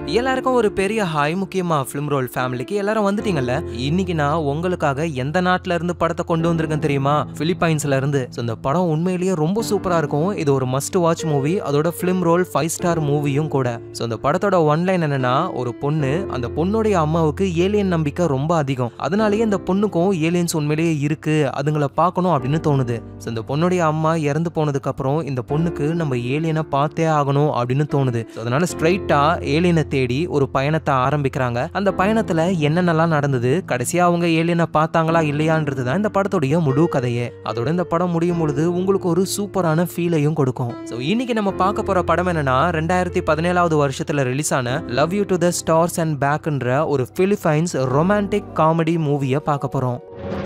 எல்லாருக்கும் ஒரு பெரிய ஹாய் முக்கியமா ஃபிலிம் ரோல் ஃபேமிலிக்கு எல்லாரும் வந்துட்டீங்கல்ல இன்னைக்கு நான் உங்களுக்காக எந்த நாட்டுல இருந்து படத்தை கொண்டு வந்திருக்கேன் தெரியுமா பிலிப்பைன்ஸ்ல இருந்து So, இந்த படம் உண்மையிலேயே ரொம்ப சூப்பரா இருக்கும் இது ஒரு மஸ்ட் வாட்ச் மூவி அதோட ஃபிலிம் ரோல் ஃபைவ் ஸ்டார் மூவியும் கூட ஸோ இந்த படத்தோட ஒன்லைன் என்னன்னா ஒரு பொண்ணு அந்த பொண்ணுடைய அம்மாவுக்கு ஏலியன் நம்பிக்கை ரொம்ப அதிகம் அதனாலேயே இந்த பொண்ணுக்கும் ஏலியன்ஸ் உண்மையிலேயே இருக்கு அதுங்களை பார்க்கணும் அப்படின்னு தோணுது ஸோ இந்த பொண்ணுடைய அம்மா இறந்து போனதுக்கு அப்புறம் இந்த பொண்ணுக்கு நம்ம ஏலியனை பார்த்தே ஆகணும் அப்படின்னு தோணுது So, அதனால ஸ்ட்ரைட்டா ஏலியனை தேடி ஒரு பயணத்தை ஆரம்பிக்கிறாங்க அந்த பயணத்துல என்னென்னலாம் நடந்தது கடைசியா அவங்க ஏலியனை பார்த்தாங்களா இல்லையான்றது தான் இந்த படத்துடைய முழு கதையே அதோட இந்த படம் முடியும் பொழுது உங்களுக்கு ஒரு சூப்பரான ஃபீலையும் கொடுக்கும் ஸோ இன்னைக்கு நம்ம பார்க்க போற படம் என்னன்னா ரெண்டாயிரத்தி பதினேழாவது வருஷத்துல ரிலீஸ் ஆன love you to the stars and பேக்ன்ற ஒரு பிலிப்பைன்ஸ் ரொமான்டிக் காமெடி மூவியை பார்க்க போறோம்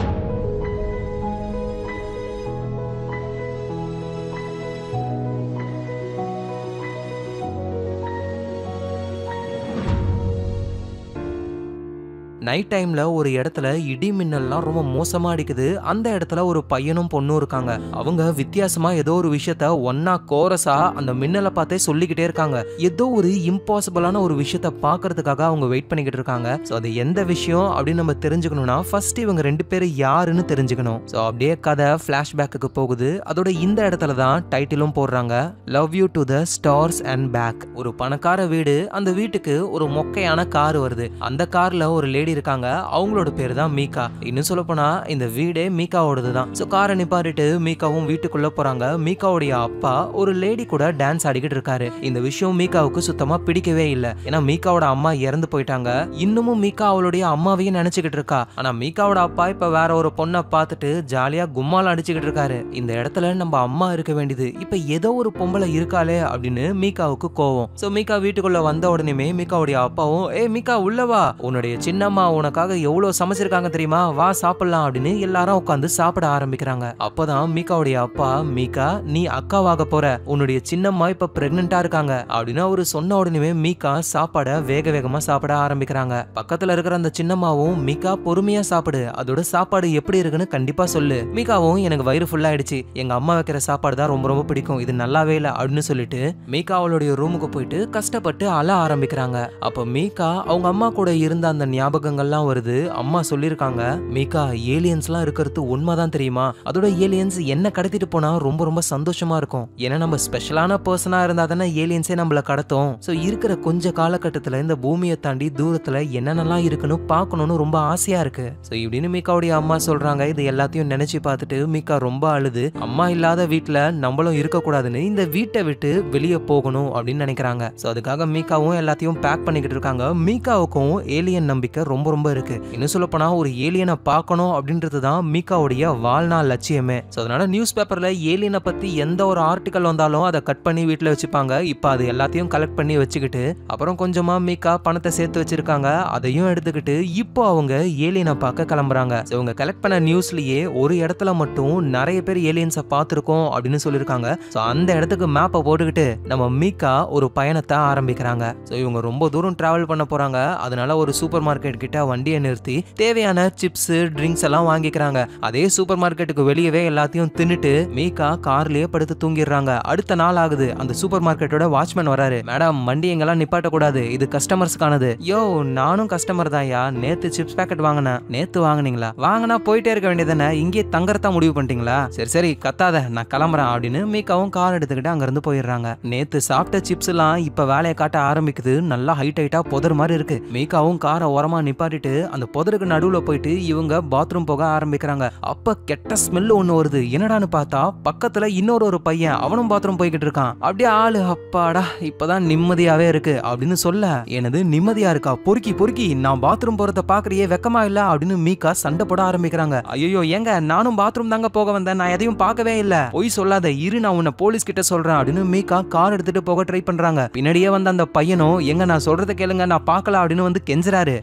நைட் டைம்ல ஒரு இடத்துல இடி மின்னல்லாம் ரொம்ப மோசமா அடிக்குது அந்த இடத்துல ஒரு பையனும் பொண்ணும் இருக்காங்க அவங்க வித்தியாசமா ஏதோ ஒரு விஷயத்த ஒன்னா கோரஸா அந்த மின்னலை பார்த்தே சொல்லிக்கிட்டே இருக்காங்க ஏதோ ஒரு இம்பாசிபிளான ஒரு விஷயத்த பாக்குறதுக்காக அவங்க வெயிட் பண்ணிக்கிட்டு இருக்காங்க ஸோ அது எந்த விஷயம் அப்படின்னு நம்ம தெரிஞ்சுக்கணும்னா ஃபர்ஸ்ட் இவங்க ரெண்டு பேரும் யாருன்னு தெரிஞ்சுக்கணும் ஸோ அப்படியே கதை ஃபிளாஷ்பேக்கு போகுது அதோட இந்த இடத்துல தான் டைட்டிலும் போடுறாங்க love you to the stars and back ஒரு பணக்கார வீடு அந்த வீட்டுக்கு ஒரு மொக்கையான கார் வருது அந்த கார்ல ஒரு லேடி இருக்காங்க அவங்களோட பேர் தான் மீகா இன்னும் சொல்ல போனா இந்த வீடே மீகாவோடது தான் ஸோ காரை நிப்பாட்டிட்டு மீகாவும் வீட்டுக்குள்ள போறாங்க மீகாவுடைய அப்பா ஒரு லேடி கூட டான்ஸ் ஆடிக்கிட்டு இருக்காரு இந்த விஷயம் மீகாவுக்கு சுத்தமா பிடிக்கவே இல்லை ஏன்னா மீகாவோட அம்மா இறந்து போயிட்டாங்க இன்னமும் மீகா அவளுடைய அம்மாவையும் நினைச்சுக்கிட்டு இருக்கா ஆனா மீகாவோட அப்பா இப்ப வேற ஒரு பொண்ணை பார்த்துட்டு ஜாலியா கும்மால அடிச்சுக்கிட்டு இருக்காரு இந்த இடத்துல நம்ம அம்மா இருக்க வேண்டியது இப்ப ஏதோ ஒரு பொம்பளை இருக்காளே அப்படின்னு மீகாவுக்கு கோவம் சோ மீகா வீட்டுக்குள்ள வந்த உடனேமே மீகாவுடைய அப்பாவும் ஏ மீகா உள்ளவா உன்னுடைய சின்னம்மா உனக்காக எவ்வளவு சமைச்சிருக்காங்க தெரியுமா வா சாப்பிடலாம் அப்படின்னு எல்லாரும் உட்காந்து சாப்பிட ஆரம்பிக்கிறாங்க அப்பதான் மீகாவுடைய அப்பா மீகா நீ அக்காவாக போற உன்னுடைய சின்னம்மா இப்ப பிரெக்னெண்டா இருக்காங்க அப்படின்னு அவரு சொன்ன உடனே மீகா சாப்பாட வேக வேகமா சாப்பிட ஆரம்பிக்கிறாங்க பக்கத்துல இருக்கிற அந்த சின்னம்மாவும் மீகா பொறுமையா சாப்பிடு அதோட சாப்பாடு எப்படி இருக்குன்னு கண்டிப்பா சொல்லு மீகாவும் எனக்கு வயிறு ஃபுல்லா ஆயிடுச்சு எங்க அம்மா வைக்கிற சாப்பாடு தான் ரொம்ப ரொம்ப பிடிக்கும் இது நல்லாவே இல்லை அப்படின்னு சொல்லிட்டு மீகா அவளுடைய ரூமுக்கு போயிட்டு கஷ்டப்பட்டு அழ ஆரம்பிக்கிறாங்க அப்ப மீகா அவங்க அம்மா கூட இருந்த அந்த ஞாபகங்கள்லாம் வருது அம்மா சொல்லியிருக்காங்க மீகா ஏலியன்ஸ்லாம் இருக்கிறது உண்மைதான் தெரியுமா அதோட ஏலியன்ஸ் என்ன கடத்திட்டு போனா ரொம்ப ரொம்ப சந்தோஷமா இருக்கும் ஏன்னா நம்ம ஸ்பெஷலான பர்சனா இருந்தா தானே ஏலியன்ஸே நம்மள கடத்தும் ஸோ இருக்கிற கொஞ்ச காலகட்டத்துல இந்த பூமியை தாண்டி தூரத்துல என்னென்னலாம் இருக்குன்னு பார்க்கணும்னு ரொம்ப ஆசையா இருக்கு ஸோ இப்படின்னு மீகாவுடைய அம்மா சொல்றாங்க இது எல்லாத்தையும் நினைச்சு பார்த்துட்டு மீகா ரொம்ப அழுது அம்மா இல்லாத வீட்ல நம்மளும் இருக்கக்கூடாதுன்னு இந்த வீட்டை விட்டு வெளியே போகணும் அப்படின்னு நினைக்கிறாங்க ஸோ அதுக்காக மீகாவும் எல்லாத்தையும் பேக் பண்ணிக்கிட்டு இருக்காங்க மீகாவுக்கும் ஏலியன் நம்பிக்கை ரொம்ப ரொம்ப இருக்கு இன்னும் சொல்ல போனா ஒரு ஏலியனை பார்க்கணும் அப்படின்றது தான் மீகாவுடைய வாழ்நாள் லட்சியமே ஸோ அதனால நியூஸ் பேப்பர்ல ஏலியனை பத்தி எந்த ஒரு ஆர்டிக்கல் வந்தாலும் அதை கட் பண்ணி வீட்டில் வச்சுப்பாங்க இப்போ அது எல்லாத்தையும் கலெக்ட் பண்ணி வச்சுக்கிட்டு அப்புறம் கொஞ்சமா மீகா பணத்தை சேர்த்து வச்சிருக்காங்க அதையும் எடுத்துக்கிட்டு இப்போ அவங்க ஏலியனை பார்க்க கிளம்புறாங்க ஸோ இவங்க கலெக்ட் பண்ண நியூஸ்லயே ஒரு இடத்துல மட்டும் நிறைய பேர் ஏலியன்ஸை பார்த்துருக்கோம் அப்படின்னு சொல்லியிருக்காங்க ஸோ அந்த இடத்துக்கு மேப்பை போட்டுக்கிட்டு நம்ம மீகா ஒரு பயணத்தை ஆரம்பிக்கிறாங்க ஸோ இவங்க ரொம்ப தூரம் டிராவல் பண்ண போறாங்க அதனால ஒரு சூப்பர் மார்க்கெட் கிட்ட வண்டியை நிறுத்தி தேவையான சிப்ஸ் ட்ரிங்க்ஸ் எல்லாம் வாங்கிக்கிறாங்க அதே சூப்பர் மார்க்கெட்டுக்கு வெளியவே எல்லாத்தையும் தின்னுட்டு மீகா கார்லயே படுத்து தூங்கிடுறாங்க அடுத்த நாள் ஆகுது அந்த சூப்பர் மார்க்கெட்டோட வாட்ச்மேன் வராரு மேடம் வண்டி எங்கெல்லாம் நிப்பாட்ட கூடாது இது கஸ்டமர்ஸ்க்கானது யோ நானும் கஸ்டமர் தான்யா நேத்து சிப்ஸ் பேக்கெட் வாங்கினேன் நேத்து வாங்குனீங்களா வாங்கினா போயிட்டே இருக்க வேண்டியதானே இங்கே தங்கறதா முடிவு பண்ணிட்டீங்களா சரி சரி கத்தாத நான் கிளம்புறேன் அப்படின்னு மீகாவும் கார் எடுத்துக்கிட்டு அங்க இருந்து போயிடுறாங்க நேத்து சாப்பிட்ட சிப்ஸ் எல்லாம் இப்ப வேலையை காட்ட ஆரம்பிக்குது நல்லா ஹைட் ஹைட்டா புதர் மாதிரி இருக்கு மீகாவும் காரை ஓரமா நிப்பாட்டிட்டு அந்த புதருக்கு நடுவுல போயிட்டு இவங்க பாத்ரூம் போக ஆரம்பிக்கிறாங்க அப்ப கெட்ட ஸ்மெல் ஒண்ணு வருது என்னடான்னு பார்த்தா பக்கத்துல இன்னொரு ஒரு பையன் அவனும் பாத்ரூம் போய்கிட்டு இருக்கான் அப்படியே ஆளு அப்பாடா இப்பதான் நிம்மதியாவே இருக்கு அப்படின்னு சொல்ல எனது நிம்மதியா இருக்கா பொறுக்கி பொறுக்கி நான் பாத்ரூம் போறத பாக்குறியே வெக்கமா இல்ல அப்படின்னு மீகா சண்டை போட ஆரம்பிக்கிறாங்க ஐயோ ஏங்க நானும் பாத்ரூம் தாங்க போக வந்தேன் நான் எதையும் பார்க்கவே இல்ல பொய் சொல்லாத இரு நான் உன்னை போலீஸ் கிட்ட சொல்றேன் அப்படின்னு மீகா கார் எடுத்துட்டு போக ட்ரை பண்றாங்க பின்னாடியே வந்த அந்த பையனும் எங்க நான் சொல்றத கேளுங்க நான் பார்க்கல அப்படின்னு வந்து கெஞ்சுறாரு அப்ப மீகா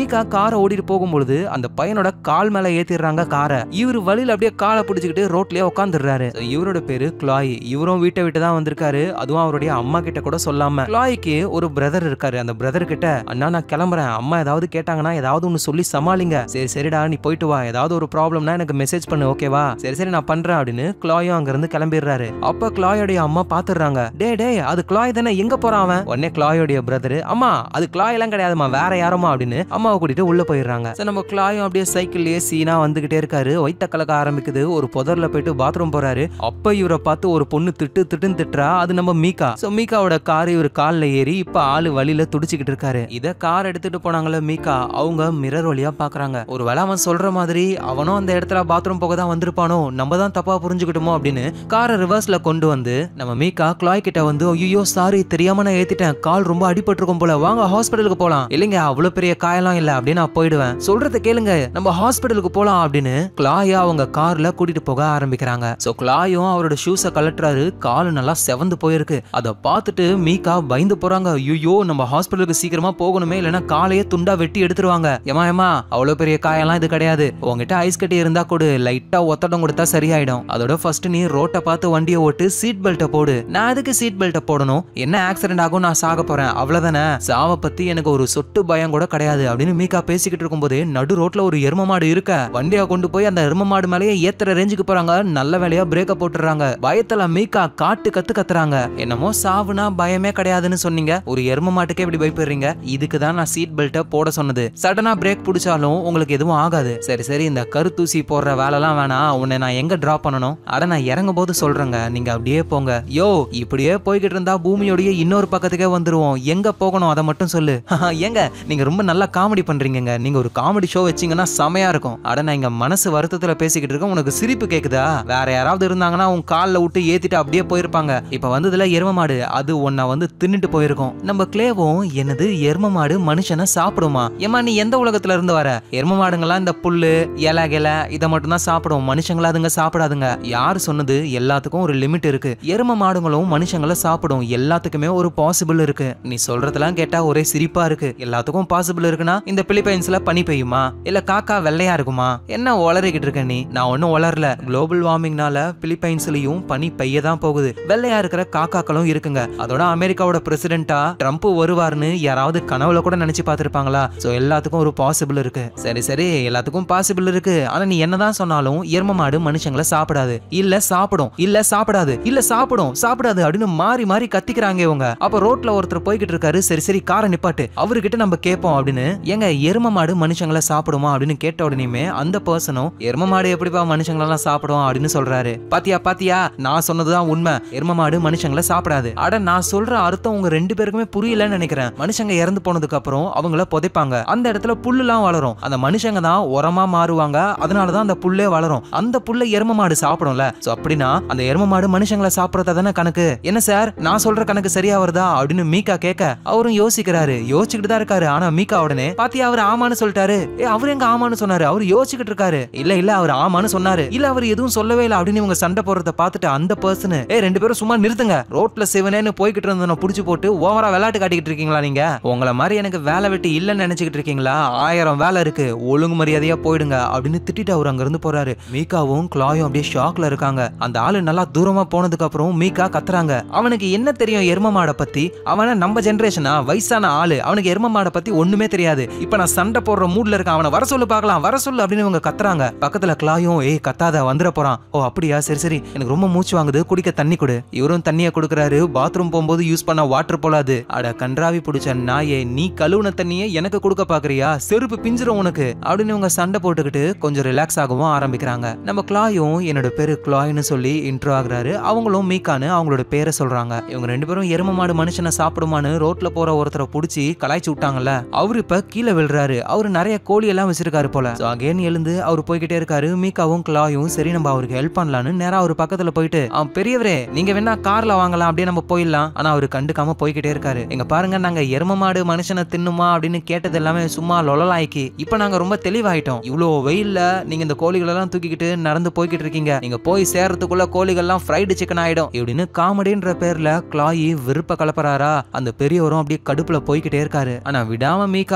மீகா காரை ஓடிட்டு போகும்பொழுது அந்த பையனோட கால் மேல ஏத்திடுறாங்க காரை இவர் வழியில அப்படியே காலை பிடிச்சிக்கிட்டு ரோட்லயே உட்காந்துடுறாரு இவரோட பேரு கிளாய் இவரும் வீட்டை விட்டு தான் வந்திருக்காரு அதுவும் அவருடைய அம்மா கிட்ட கூட சொல்லாம கிளாய்க்கு ஒரு பிரதர் இருக்காரு அந்த பிரதர் கிட்ட அண்ணா நான் கிளம்புறேன் அம்மா ஏதாவது கேட்டாங்கன்னா ஏதாவது ஒன்னு சொல்லி சமாளிங்க சரி சரிடா நீ போயிட்டு வா ஏதாவது ஒரு ப்ராப்ளம்னா எனக்கு மெசேஜ் பண்ணு ஓகேவா சரி சரி நான் பண்றேன் அப்படின்னு கிளாயும் அங்க இருந்து கிளம்பிடுறாரு அப்ப கிளாயோடைய அம்மா பாத்துடுறாங்க டே டே அது கிளாய் தானே எங்க போறான் அவன் உடனே கிளாயோடைய பிரதர் அம்மா அது கிளாய் எல்லாம் கிடையாதுமா வேற யாருமா அப்படின்னு அம்மாவை கூட்டிட்டு உள்ள போயிடுறாங்க சரி நம்ம கிளாயும் அப்படியே சைக்கிள்லயே சீனா வந்துகிட்டே இருக்காரு ஒய்த்த கலக்க ஆரம்பிக்குது ஒரு புதர்ல போயிட்டு பாத்ரூம் போறாரு அப்ப இவரை பார்த்து ஒரு பொண்ணு திட்டு திட்டுன்னு திட்டுறா அது நம்ம மீகா சோ மீகாவோட கார் இவர் கால்ல ஏறி இப்ப ஆளு வழியில துடிச்சுக்கிட்டு இருக்காரு இத கார் எடுத்துட்டு போனாங்கல்ல மீகா அவங்க மிரர் வழியா பாக்குறாங்க ஒருவேளை அவன் சொல்ற மாதிரி அவனும் அந்த இடத்துல பாத்ரூம் போக தான் வந்திருப்பானோ நம்ம தான் தப்பா புரிஞ்சுக்கிட்டோமோ அப்படின்னு காரை ரிவர்ஸ்ல கொண்டு வந்து நம்ம மீகா கிளாய் கிட்ட வந்து ஐயோ சாரி தெரியாம நான் ஏத்திட்டேன் கால் ரொம்ப அடிபட்டிருக்கும் போல வாங்க ஹாஸ்பிட்டலுக்கு போலாம் இல்லைங்க அவ்வளவு பெரிய காயெல்லாம் இல்ல அப்படின்னு நான் போயிடுவேன் சொல்றத கேளுங்க நம்ம ஹாஸ்பிட்டலுக்கு போலாம் அப்படின்னு கிளாய அவங்க கார்ல கூட்டிட்டு போக ஆரம்பிக்கிறாங்க சோ கிளாயும் அவரோட ஷூஸ கலட்டுறாரு காலு நல்லா செவந்து போயிருக்கு அதை பார்த்துட்டு மீகா பயந்து போறாங்க ஐயோ நம்ம ஹாஸ்பிட்டலுக்கு சீக்கிரமா போகணுமே இல்லைன்னா காலையே துண்டா வெட்டி எடுத்துருவாங்க ஏமா ஏமா அவ்வளவு பெரிய காயெல்லாம் இது கிடையாது உங்ககிட்ட ஐஸ் கட்டி இருந்தா கொடு லைட்டா ஒத்தடம் கொடுத்தா சரியாயிடும் அதோட ஃபர்ஸ்ட் நீ ரோட்டை பார்த்து வண்டியை ஓட்டு சீட் பெல்ட்டை போடு நான் எதுக்கு சீட் பெல்ட்டை போடணும் என்ன ஆக்சிடென்ட் ஆகும் நான் சாக போறேன் அவ்வளவுதானே சாவை பத்தி எனக்கு ஒரு சொட்டு பயம் கூட கிடையாது அப்படின்னு மீகா பேசிக்கிட்டு இருக்கும்போது நடு ரோட்ல ஒரு எரும மாடு இருக்க வண்டியை கொண்டு போய் அந்த எரும மாடு மேலேயே ஏத்துற ரேஞ்சுக்கு போறாங்க நல்ல வேலையா பிரேக்க போட்டுறாங்க பயத்துல மீகா காட்டு கத்து கத்துறாங்க என்னமோ சாவுனா பயமே கிடையாதுன்னு சொன்னீங்க ஒரு எரும மாட்டுக்கே இப்படி பயப்படுறீங்க இதுக்கு தான் நான் சீட் பெல்ட்டை போட சொன்னது சடனா பிரேக் பிடிச்சாலும் உங்களுக்கு எதுவும் ஆகாது சரி சரி இந்த கருத்தூசி போடுற வேலைலாம் வேணாம் உன்னை நான் எங்க டிராப் பண்ணணும் அட நான் இறங்கும் போது சொல்றேங்க நீங்க அப்படியே போங்க யோ இப்படியே போய்கிட்டு இருந்தா பூமியோடைய இன்னொரு பக்கத்துக்கே வந்துருவோம் எங்க போகணும் அதை மட்டும் சொல்லு ஏங்க நீங்க ரொம்ப நல்லா காமெடி பண்றீங்கங்க நீங்க ஒரு காமெடி ஷோ வச்சீங்கன்னா செமையா இருக்கும் அட நான் இங்க மனசு வருத்தத்துல பேசிக்கிட்டு இருக்கேன் உனக்கு சிரிப்பு கேக்குதா வேற யாராவது இருந்தாங்கன்னா உன் கால்ல விட்டு ஏத்திட்டு அப்படியே போயிருப்பாங்க இப்ப வந்ததுல எரும மாடு அது உன்னை வந்து தின்னுட்டு போயிருக்கும் நம்ம கிளேவும் என்னது எரும மாடு மனுஷனை சாப்பிடுமா ஏமா நீ எந்த உலகத்துல இருந்து வர எரும மாடுங்களாம் இந்த புல்லு இலை கிளை இதை மட்டும் தான் சாப்பிடும் மனுஷங்களா அதுங்க சாப்பிடாதுங்க யார் சொன்னது எல்லாத்துக்கும் ஒரு லிமிட் இருக்கு எரும மாடுங்களும் மனுஷங்கள சாப்பிடும் எல்லாத்துக்குமே ஒரு பாசிபிள் இருக்கு நீ சொல்றதெல்லாம் கேட்டா ஒரே சிரிப்பா இருக்கு எல்லாத்துக்கும் பாசிபிள் இருக்குன்னா இந்த பிலிப்பைன்ஸ்ல பனி பெய்யுமா இல்ல காக்கா வெள்ளையா இருக்குமா என்ன உளறிக்கிட்டு இருக்க நீ நான் ஒன்னும் உளரல குளோபல் வார்மிங்னால பிலிப்பைன்ஸ்லயும் பனி பெய்ய தான் போகுது வெள்ளையா இருக்கிற காக்காக்களும் இருக்குங்க அதோட அமெரிக்காவோட பிரசிடென்ட்டா ட்ரம்ப் வருவார்னு யாராவது கனவுல கூட நினைச்சு பார்த்திருப்பாங்களா சோ எல்லாத்துக்கும் ஒரு பாசிபிள் இருக்கு சரி சரி எல்லாத்துக்கும் பாசிபிள் இருக்கு ஆனா நீ என்னதான் சொன்னாலும் எரும மாடு மனுஷங்களை சாப்பிடாது இல்ல சாப்பிடும் இல்ல சாப்பிடாது இல்ல சாப்பிடும் சாப்பிடாது அப்படின்னு மாறி மாறி கத்திக்கிறாங்க இவங்க அப்ப ரோட்ல ஒருத்தர் போய்கிட்டு இருக்காரு சரி சரி காரை நிப்பாட்டு அவர்கிட்ட நம்ம கேட்போம் அப்படின்னு ஏங்க எரும மாடு மனுஷங்களை சாப்பிடுமா அப்படின்னு கேட்ட உடனேயுமே அந்த பர்சனும் எரும மாடு எப்படிப்பா மனுஷங்களெல்லாம் சாப்பிடும் அப்படின்னு சொல்றாரு பாத்தியா பாத்தியா நான் சொன்னதுதான் உண்மை எரும மாடு மனுஷங்களை சாப்பிடாது அட நான் சொல்ற அர்த்தம் உங்க ரெண்டு பேருக்குமே புரியலன்னு நினைக்கிறேன் மனுஷங்க இறந்து போனதுக்கு அப்புறம் அவங்கள புதைப்பாங்க அந்த இடத்துல புல்லுலாம் வளரும் அந்த மனுஷங்க தான் உரமா மாறுவாங்க அதனாலதான் அந்த புல்லே வளரும் அந்த புல்லை எரும மாடு சாப்பிடும்ல சோ அப்படின்னா அந்த எரும மாடு மனுஷங்களை சாப்பிடறதா தானே கணக்கு என்ன சார் நான் சொல்ற கணக்கு சரியா வருதா அப்படின்னு மீகா கேட்க அவரும் யோசிக்கிறாரு யோசிச்சுக்கிட்டு தான் இருக்காரு ஆனா மீகா உடனே பாத்தியா அவர் ஆமான்னு சொல்லிட்டாரு ஏ அவர் எங்க ஆமான்னு சொன்னாரு அவர் யோசிச்சுக்கிட்டு இருக்காரு இல்ல இல்ல அவர் ஆமான்னு சொன்னாரு இல்ல அவர் எதுவும் சொல்லவே இல்லை அப்படின்னு இவங்க சண்டை போடுறத பார்த்துட்டு அந்த பர்சன் ஏ ரெண்டு பேரும் சும்மா நிறுத்துங்க ரோட்ல சிவனேன்னு போய்கிட்டு இருந்தவன புடிச்சு போட்டு ஓவரா விளையாட்டு காட்டிக்கிட்டு இருக்கீங்களா நீங்க உங்கள மாதிரி எனக்கு வேலை வெட்டி இல்லைன்னு நினைச்சுக்கிட்டு இருக்கீங்களா ஆயிரம் வேலை இருக்கு ஒழுங்கு மரியாதையா போயிடுங்க அப்படின்னு திட்டிட்டு அவர் அங்க இருந்து போறாரு மீகாவும் கிளாயும் அப்படியே ஷாக்ல இருக்காங்க அந்த ஆளு நல்லா தூரமா போனதுக்கு அப்புறம் மீகா கத்துறாங்க அவனுக்கு என்ன தெரியும் எரும மாடை பத்தி அவன நம்ம ஜெனரேஷனா வயசான ஆளு அவனுக்கு எரும மாடை பத்தி ஒண்ணுமே தெரியாது இப்ப நான் சண்டை போடுற மூட்ல இருக்க அவனை வர சொல்லு பார்க்கலாம் வர சொல்லு அப்படின்னு இவங்க கத்துறாங்க பக்கத்துல கிளாயும் ஏய் கத்தாத வந்துட போறான் ஓ அப்படியா சரி சரி எனக்கு ரொம்ப மூச்சு வாங்குது குடிக்க தண்ணி கொடு இவரும் தண்ணியை கொடுக்குறாரு பாத்ரூம் போகும்போது யூஸ் பண்ண வாட்டர் போலாது அட கன்றாவி பிடிச்ச நாயே நீ கழுவுன தண்ணியை எனக்கு கொடுக்க பாக்குறியா செருப்பு பிஞ்சிரும் உனக்கு அப்படின்னு இவங்க சண்டை போட்டுக்கிட்டு கொஞ்சம் ரிலாக்ஸ் ஆகவும் ஆரம்பிக்கிறாங்க நம்ம கிளாயும் என்னோட பேரு கிளாய்னு சொல்லி இன்ட்ரோ ஆகுறாரு அவங்களும் மீக்கான்னு அவங்களோட பேரை சொல்றாங்க இவங்க ரெண்டு பேரும் எரும மாடு மனுஷனை சாப்பிடுமான்னு ரோட்ல போற ஒருத்தரை புடிச்சு கலாய்ச்சி விட்டாங்கல்ல அவரு இப்ப கீழே விழுறாரு அவரு நிறைய கோழி எல்லாம் வச்சிருக்காரு போல அகேன் எழுந்து அவர் போய்கிட்டே இருக்காரு மீக்காவும் கிளாயும் சரி நம்ம அவருக்கு ஹெல்ப் பண்ணலான்னு நேரா அவர் பக்கத்துல போயிட்டு அவன் பெரியவரே நீங்க வேணா கார்ல வாங்கலாம் அப்படியே நம்ம போயிடலாம் ஆனா அவரு கண்டுக்காம போய்கிட்டே இருக்காரு எங்க பாருங்க நாங்க எரும மாடு மனுஷனை தின்னுமா அப்படின்னு கேட்டது எல்லாமே சும்மா லொலலாய்க்கு இப்ப நாங்க ரொம்ப தெளிவாயிட்டோம் இவ்வளோ வெயில்ல நீங்க இந்த கோழிகள் எல்லாம் தூக்கிக்கிட்டு நடந்து போய்கிட்டு இருக்கீங்க நீங்க போய் சேர்றதுக்குள்ள கோழிகள்லாம் ஃப்ரைடு சிக்கன் ஆயிடும் இப்படின்னு காமெடின்ற பேர்ல கிளாயி விருப்ப கலப்பறாரா அந்த பெரியவரும் அப்படியே கடுப்புல போய்கிட்டே இருக்காரு ஆனா விடாம மீக்காவும் கிளா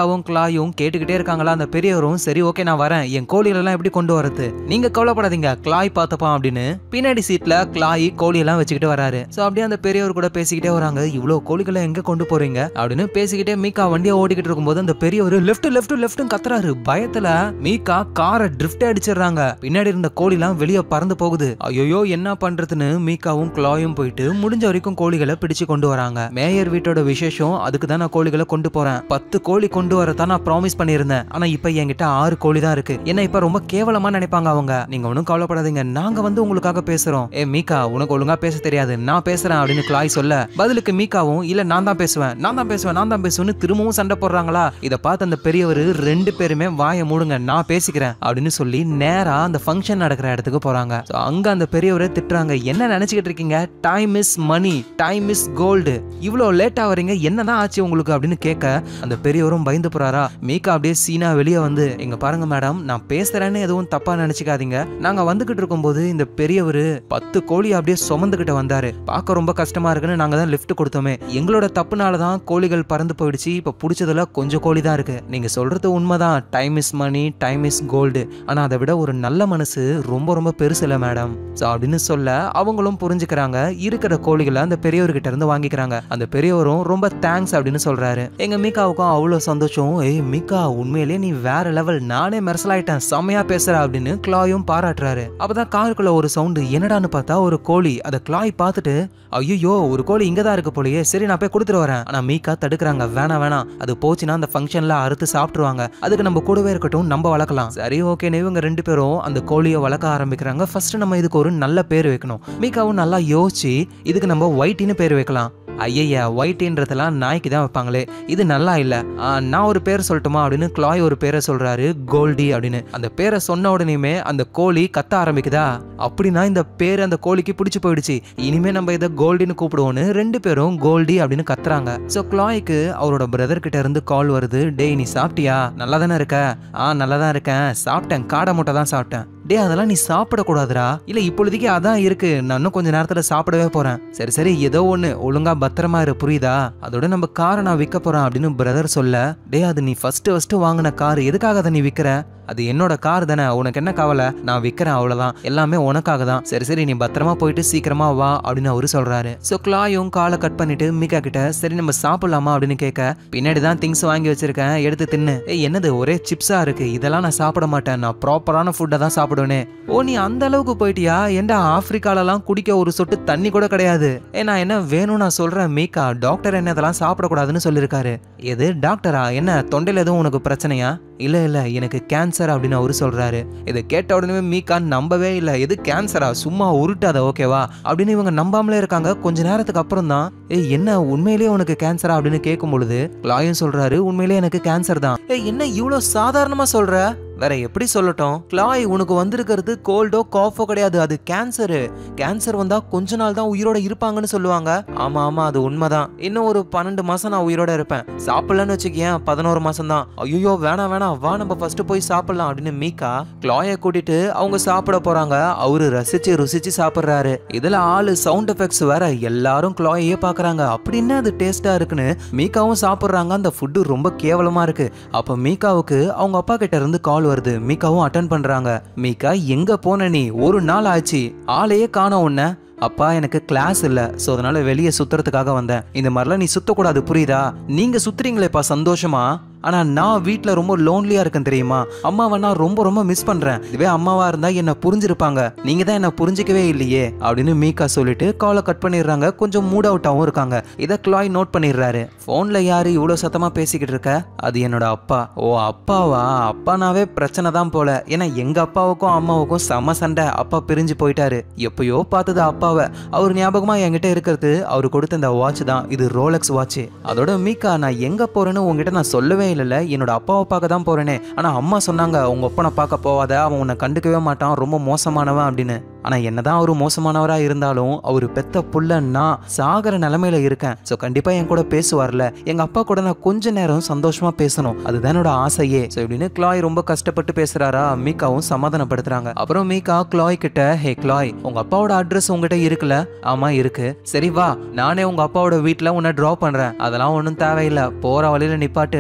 கிளாயும் கேட்டுக்கிட்டே இருக்காங்களா அந்த பெரியவரும் சரி ஓகே நான் வரேன் என் கோழிகளெல்லாம் எப்படி கொண்டு வரது நீங்க கவலைப்படாதீங்க கிளாய் பார்த்துப்பான் அப்படின்னு பின்னாடி சீட்ல கிளாய் கோழியெல்லாம் வச்சுக்கிட்டு வராரு சோ அப்படியே அந்த பெரியவர் கூட பேசிக்கிட்டே வராங்க இவ்வளவு கோழிகளை எங்க கொண்டு போறீங்க அப்படின்னு பேசிக்கிட்டே மீகா வண்டியை ஓடிக்கிட்டு இருக்கும்போது அந்த பெரியவர் லெஃப்ட் லெஃப்ட் லெஃப்ட் கத்துறாரு பயத்துல மீகா காரை ட்ரிஃப்ட் அடிச்சிடுறாங்க பின்னாடி இருந்த கோழிலாம் வெளியே பறந்து போகுது ஐயோ என்ன பண்றதுன்னு மீகாவும் கிளாயும் போயிட்டு முடிஞ்ச வரைக்கும் கோழிகளை பிடிச்சு கொண்டு வராங்க மேயர் வீட்டோட விசேஷம் அதுக்கு தான் நான் கோழிகளை கொண்டு போறேன் பத்து கோழி கொண்டு வரதான் நான் ப்ராமிஸ் பண்ணியிருந்தேன் ஆனா இப்ப என்கிட்ட ஆறு கோழி தான் இருக்கு என்ன இப்ப ரொம்ப கேவலமா நினைப்பாங்க அவங்க நீங்க ஒன்றும் கவலைப்படாதீங்க நாங்க வந்து உங்களுக்காக பேசுறோம் ஏ மீகா உனக்கு ஒழுங்கா பேச தெரியாது நான் பேசுறேன் அப்படின்னு கிளாய் சொல்ல பதிலுக்கு மீகாவும் இல்ல நான் தான் பேசுவேன் நான் தான் பேசுவேன் நான் தான் பேசுவேன்னு திரும்பவும் சண்டை போடுறாங்களா இதை பார்த்து அந்த பெரியவர் ரெண்டு பேருமே வாயை மூடுங்க நான் பேசிக்கிறேன் அப்படின்னு சொல்லி நேரா அந்த ஃபங்க்ஷன் நடக்கிற இடத்துக்கு போறாங்க So, அங்க அந்த பெரியவரை திட்டுறாங்க என்ன நினைச்சுக்கிட்டு இருக்கீங்க time is money time is gold இவ்வளோ லேட்டா வரீங்க என்னதான் ஆச்சு உங்களுக்கு அப்படின்னு கேட்க அந்த பெரியவரும் பயந்து போறாரா மீகா அப்படியே சீனா வெளியே வந்து எங்க பாருங்க மேடம் நான் பேசுறேன்னு எதுவும் தப்பா நினைச்சுக்காதீங்க நாங்க வந்துகிட்டு இருக்கும்போது இந்த பெரியவர் பத்து கோழி அப்படியே சுமந்துகிட்டு வந்தாரு பார்க்க ரொம்ப கஷ்டமா இருக்குன்னு நாங்க தான் லிஃப்ட் கொடுத்தோமே எங்களோட தப்புனால தான் கோழிகள் பறந்து போயிடுச்சு இப்ப பிடிச்சதுல கொஞ்சம் கோழி தான் இருக்கு நீங்க சொல்றது உண்மைதான் time is money time is gold ஆனா அதை விட ஒரு நல்ல மனசு ரொம்ப ரொம்ப பெருசு இல்ல மேடம் ஸோ அப்படின்னு சொல்ல அவங்களும் புரிஞ்சுக்கிறாங்க இருக்கிற கோழிகளை அந்த பெரியவர்கிட்ட இருந்து வாங்கிக்கிறாங்க அந்த பெரியவரும் ரொம்ப தேங்க்ஸ் அப்படின்னு சொல்றாரு எங்க மீகாவுக்கும் அவ்வளோ சந்தோஷம் ஏய் மீகா உண்மையிலேயே நீ வேற லெவல் நானே மெர்சலாயிட்டேன் செம்மையா பேசுற அப்படின்னு கிளாயும் பாராட்டுறாரு அப்பதான் காருக்குள்ள ஒரு சவுண்டு என்னடான்னு பார்த்தா ஒரு கோழி அதை கிளாய் பார்த்துட்டு ஐயோ ஒரு கோழி இங்க தான் இருக்கு போலயே சரி நான் போய் கொடுத்துட்டு வரேன் ஆனா மீகா தடுக்கிறாங்க வேணாம் வேணாம் அது போச்சுன்னா அந்த ஃபங்க்ஷன்ல அறுத்து சாப்பிட்டுருவாங்க அதுக்கு நம்ம கூடவே இருக்கட்டும் நம்ம வளர்க்கலாம் சரி ஓகேன்னு இவங்க ரெண்டு பேரும் அந்த கோழியை வளர்க்க ஆரம்பிக்கிறாங்க ஃபர்ஸ்ட் நம்ம இதுக்கு ஒரு நல்ல பேர் வைக்கணும் மீகாவும் நல்லா யோசிச்சு இதுக்கு நம்ம ஒயிட்டின்னு பேர் வைக்கலாம் ஐயய்யா ஒயிட்டின்றதெல்லாம் நாய்க்கு தான் வைப்பாங்களே இது நல்லா இல்ல ஆ, நான் ஒரு பேர் சொல்லட்டுமா அப்படின்னு கிளாய் ஒரு பேரை சொல்றாரு கோல்டி அப்படின்னு அந்த பேரை சொன்ன உடனேயுமே அந்த கோழி கத்த ஆரம்பிக்குதா அப்படின்னா இந்த பேர் அந்த கோழிக்கு பிடிச்சு போயிடுச்சு இனிமே நம்ம இதை கோல்டின்னு கூப்பிடுவோன்னு ரெண்டு பேரும் கோல்டி அப்படின்னு கத்துறாங்க ஸோ கிளாய்க்கு அவரோட பிரதர் கிட்ட இருந்து கால் வருது டேய் நீ சாப்பிட்டியா நல்லா தானே இருக்க ஆ நல்லா தான் இருக்கேன் சாப்பிட்டேன் காடை முட்டை தான் சாப்பிட்டேன் டே அதெல்லாம் நீ சாப்பிடக்கூடாதுடா இல்ல இப்பொழுதைக்கு அதான் இருக்கு நான் இன்னும் கொஞ்ச நேரத்துல சாப்பிடவே போறேன் சரி சரி ஏதோ ஒண்ணு ஒழுங்கா பத்திரமா இரு புரியுதா அதோட நம்ம காரை நான் விற்க போறேன் அப்படின்னு பிரதர் சொல்ல டே அது நீ ஃபர்ஸ்ட் ஃபர்ஸ்ட் வாங்கின கார் எதுக்காக அதை நீ விற்கிற அது என்னோட கார் தானே உனக்கு என்ன கவலை நான் விற்கிறேன் அவ்வளவுதான் எல்லாமே உனக்காக தான் சரி சரி நீ பத்திரமா போயிட்டு சீக்கிரமா வா அப்படின்னு அவரு சொல்றாரு ஸோ கிளாயும் காலை கட் பண்ணிட்டு மீகா கிட்ட சரி நம்ம சாப்பிடலாமா அப்படின்னு கேட்க பின்னாடி தான் திங்ஸ் வாங்கி வச்சிருக்கேன் எடுத்து தின்னு ஏய் என்னது ஒரே சிப்ஸா இருக்கு இதெல்லாம் நான் சாப்பிட மாட்டேன் நான் ப்ராப்பரான ஃபுட்டை தான் சாப்பிடுவேனே ஓ நீ அந்த அளவுக்கு போயிட்டியா ஏன்டா ஆப்பிரிக்காலலாம் குடிக்க ஒரு சொட்டு தண்ணி கூட கிடையாது ஏ நான் என்ன வேணும் நான் சொல்றேன் மீகா டாக்டர் என்ன இதெல்லாம் சாப்பிடக்கூடாதுன்னு சொல்லியிருக்காரு எது டாக்டரா என்ன தொண்டையில் எதுவும் உனக்கு பிரச்சனையா இல்ல இல்ல எனக்கு கேன்சர் அப்படின்னு அவரு சொல்றாரு இதை கேட்ட உடனே மீகா நம்பவே இல்ல எது கேன்சரா சும்மா உருட்டாத ஓகேவா அப்படின்னு இவங்க நம்பாமலே இருக்காங்க கொஞ்ச நேரத்துக்கு அப்புறம் தான் ஏய் என்ன உண்மையிலேயே உனக்கு கேன்சரா அப்படின்னு கேட்கும் பொழுது லாயும் சொல்றாரு உண்மையிலேயே எனக்கு கேன்சர் தான் ஏய் என்ன இவ்வளவு சாதாரணமா சொல்ற வேற எப்படி சொல்லட்டும் கிளாய் உனக்கு வந்திருக்கிறது கோல்டோ காஃபோ கிடையாது அது கேன்சரு கேன்சர் வந்தா கொஞ்ச நாள் தான் உயிரோட இருப்பாங்கன்னு சொல்லுவாங்க ஆமா ஆமா அது உண்மைதான் இன்னும் ஒரு பன்னெண்டு மாசம் நான் உயிரோட இருப்பேன் சாப்பிடலன்னு வச்சுக்கேன் பதினோரு மாசம் தான் ஐயோ வேணாம் வேணாம் வா நம்ம ஃபர்ஸ்ட் போய் சாப்பிடலாம் அப்படின்னு மீகா கிளாயை கூட்டிட்டு அவங்க சாப்பிட போறாங்க அவரு ரசிச்சு ருசிச்சு சாப்பிடுறாரு இதுல ஆளு சவுண்ட் எஃபெக்ட்ஸ் வேற எல்லாரும் கிளாயையே பாக்குறாங்க அப்படின்னு அது டேஸ்டா இருக்குன்னு மீகாவும் சாப்பிடுறாங்க அந்த ஃபுட்டு ரொம்ப கேவலமா இருக்கு அப்ப மீகாவுக்கு அவங்க அப்பா கிட்ட இருந்து கால் வருது மீகாவும் அட்டன் பண்றாங்க மீகா எங்க போன நீ ஒரு நாள் ஆச்சு ஆளையே காணோம் உன்ன அப்பா எனக்கு கிளாஸ் இல்ல சோ அதனால வெளியே சுத்துறதுக்காக வந்தேன் இந்த மாதிரிலாம் நீ சுத்தக்கூடாது புரியுதா நீங்க சுத்துறீங்களேப்பா சந்தோஷமா ஆனா நான் வீட்ல ரொம்ப லோன்லியா இருக்கேன் தெரியுமா அம்மாவை நான் ரொம்ப ரொம்ப மிஸ் பண்றேன் இதுவே அம்மாவா இருந்தா என்ன புரிஞ்சிருப்பாங்க நீங்க தான் என்ன புரிஞ்சிக்கவே இல்லையே அப்படின்னு மீகா சொல்லிட்டு காலை கட் பண்ணிடுறாங்க கொஞ்சம் மூட் அவுட்டாவும் இருக்காங்க இதை கிளாய் நோட் பண்ணிடுறாரு போன்ல யாரு இவ்வளவு சத்தமா பேசிக்கிட்டு இருக்க அது என்னோட அப்பா ஓ அப்பாவா அப்பானாவே பிரச்சனை தான் போல ஏன்னா எங்க அப்பாவுக்கும் அம்மாவுக்கும் செம சண்டை அப்பா பிரிஞ்சு போயிட்டாரு எப்பயோ பார்த்தது அப்பாவை அவர் ஞாபகமா என்கிட்ட இருக்கிறது அவர் கொடுத்த இந்த வாட்ச் தான் இது ரோலெக்ஸ் வாட்ச் அதோட மீகா நான் எங்க போறேன்னு உங்ககிட்ட நான் சொல்லவே இல்லைல்ல என்னோட அப்பாவை பார்க்க தான் போறேனே ஆனா அம்மா சொன்னாங்க உங்க அப்பனை பார்க்க போவாத அவன் உன்னை கண்டுக்கவே மாட்டான் ரொம்ப மோசமானவன் அப்படின்னு ஆனா என்னதான் அவரு மோசமானவரா இருந்தாலும் அவரு பெத்த புள்ள நான் சாகர நிலைமையில இருக்கேன் சோ கண்டிப்பா என் கூட பேசுவார்ல எங்க அப்பா கூட நான் கொஞ்ச நேரம் சந்தோஷமா பேசணும் அதுதான் என்னோட ஆசையே சோ இப்படின்னு கிளாய் ரொம்ப கஷ்டப்பட்டு பேசுறாரா மீகாவும் சமாதானப்படுத்துறாங்க அப்புறம் மீகா கிளாய் கிட்ட ஹே கிளாய் உங்க அப்பாவோட அட்ரஸ் உங்ககிட்ட இருக்குல்ல ஆமா இருக்கு சரி வா நானே உங்க அப்பாவோட வீட்ல உன்னை டிராப் பண்றேன் அதெல்லாம் ஒன்றும் தேவையில்லை போற வழியில நிப்பாட்டு நானே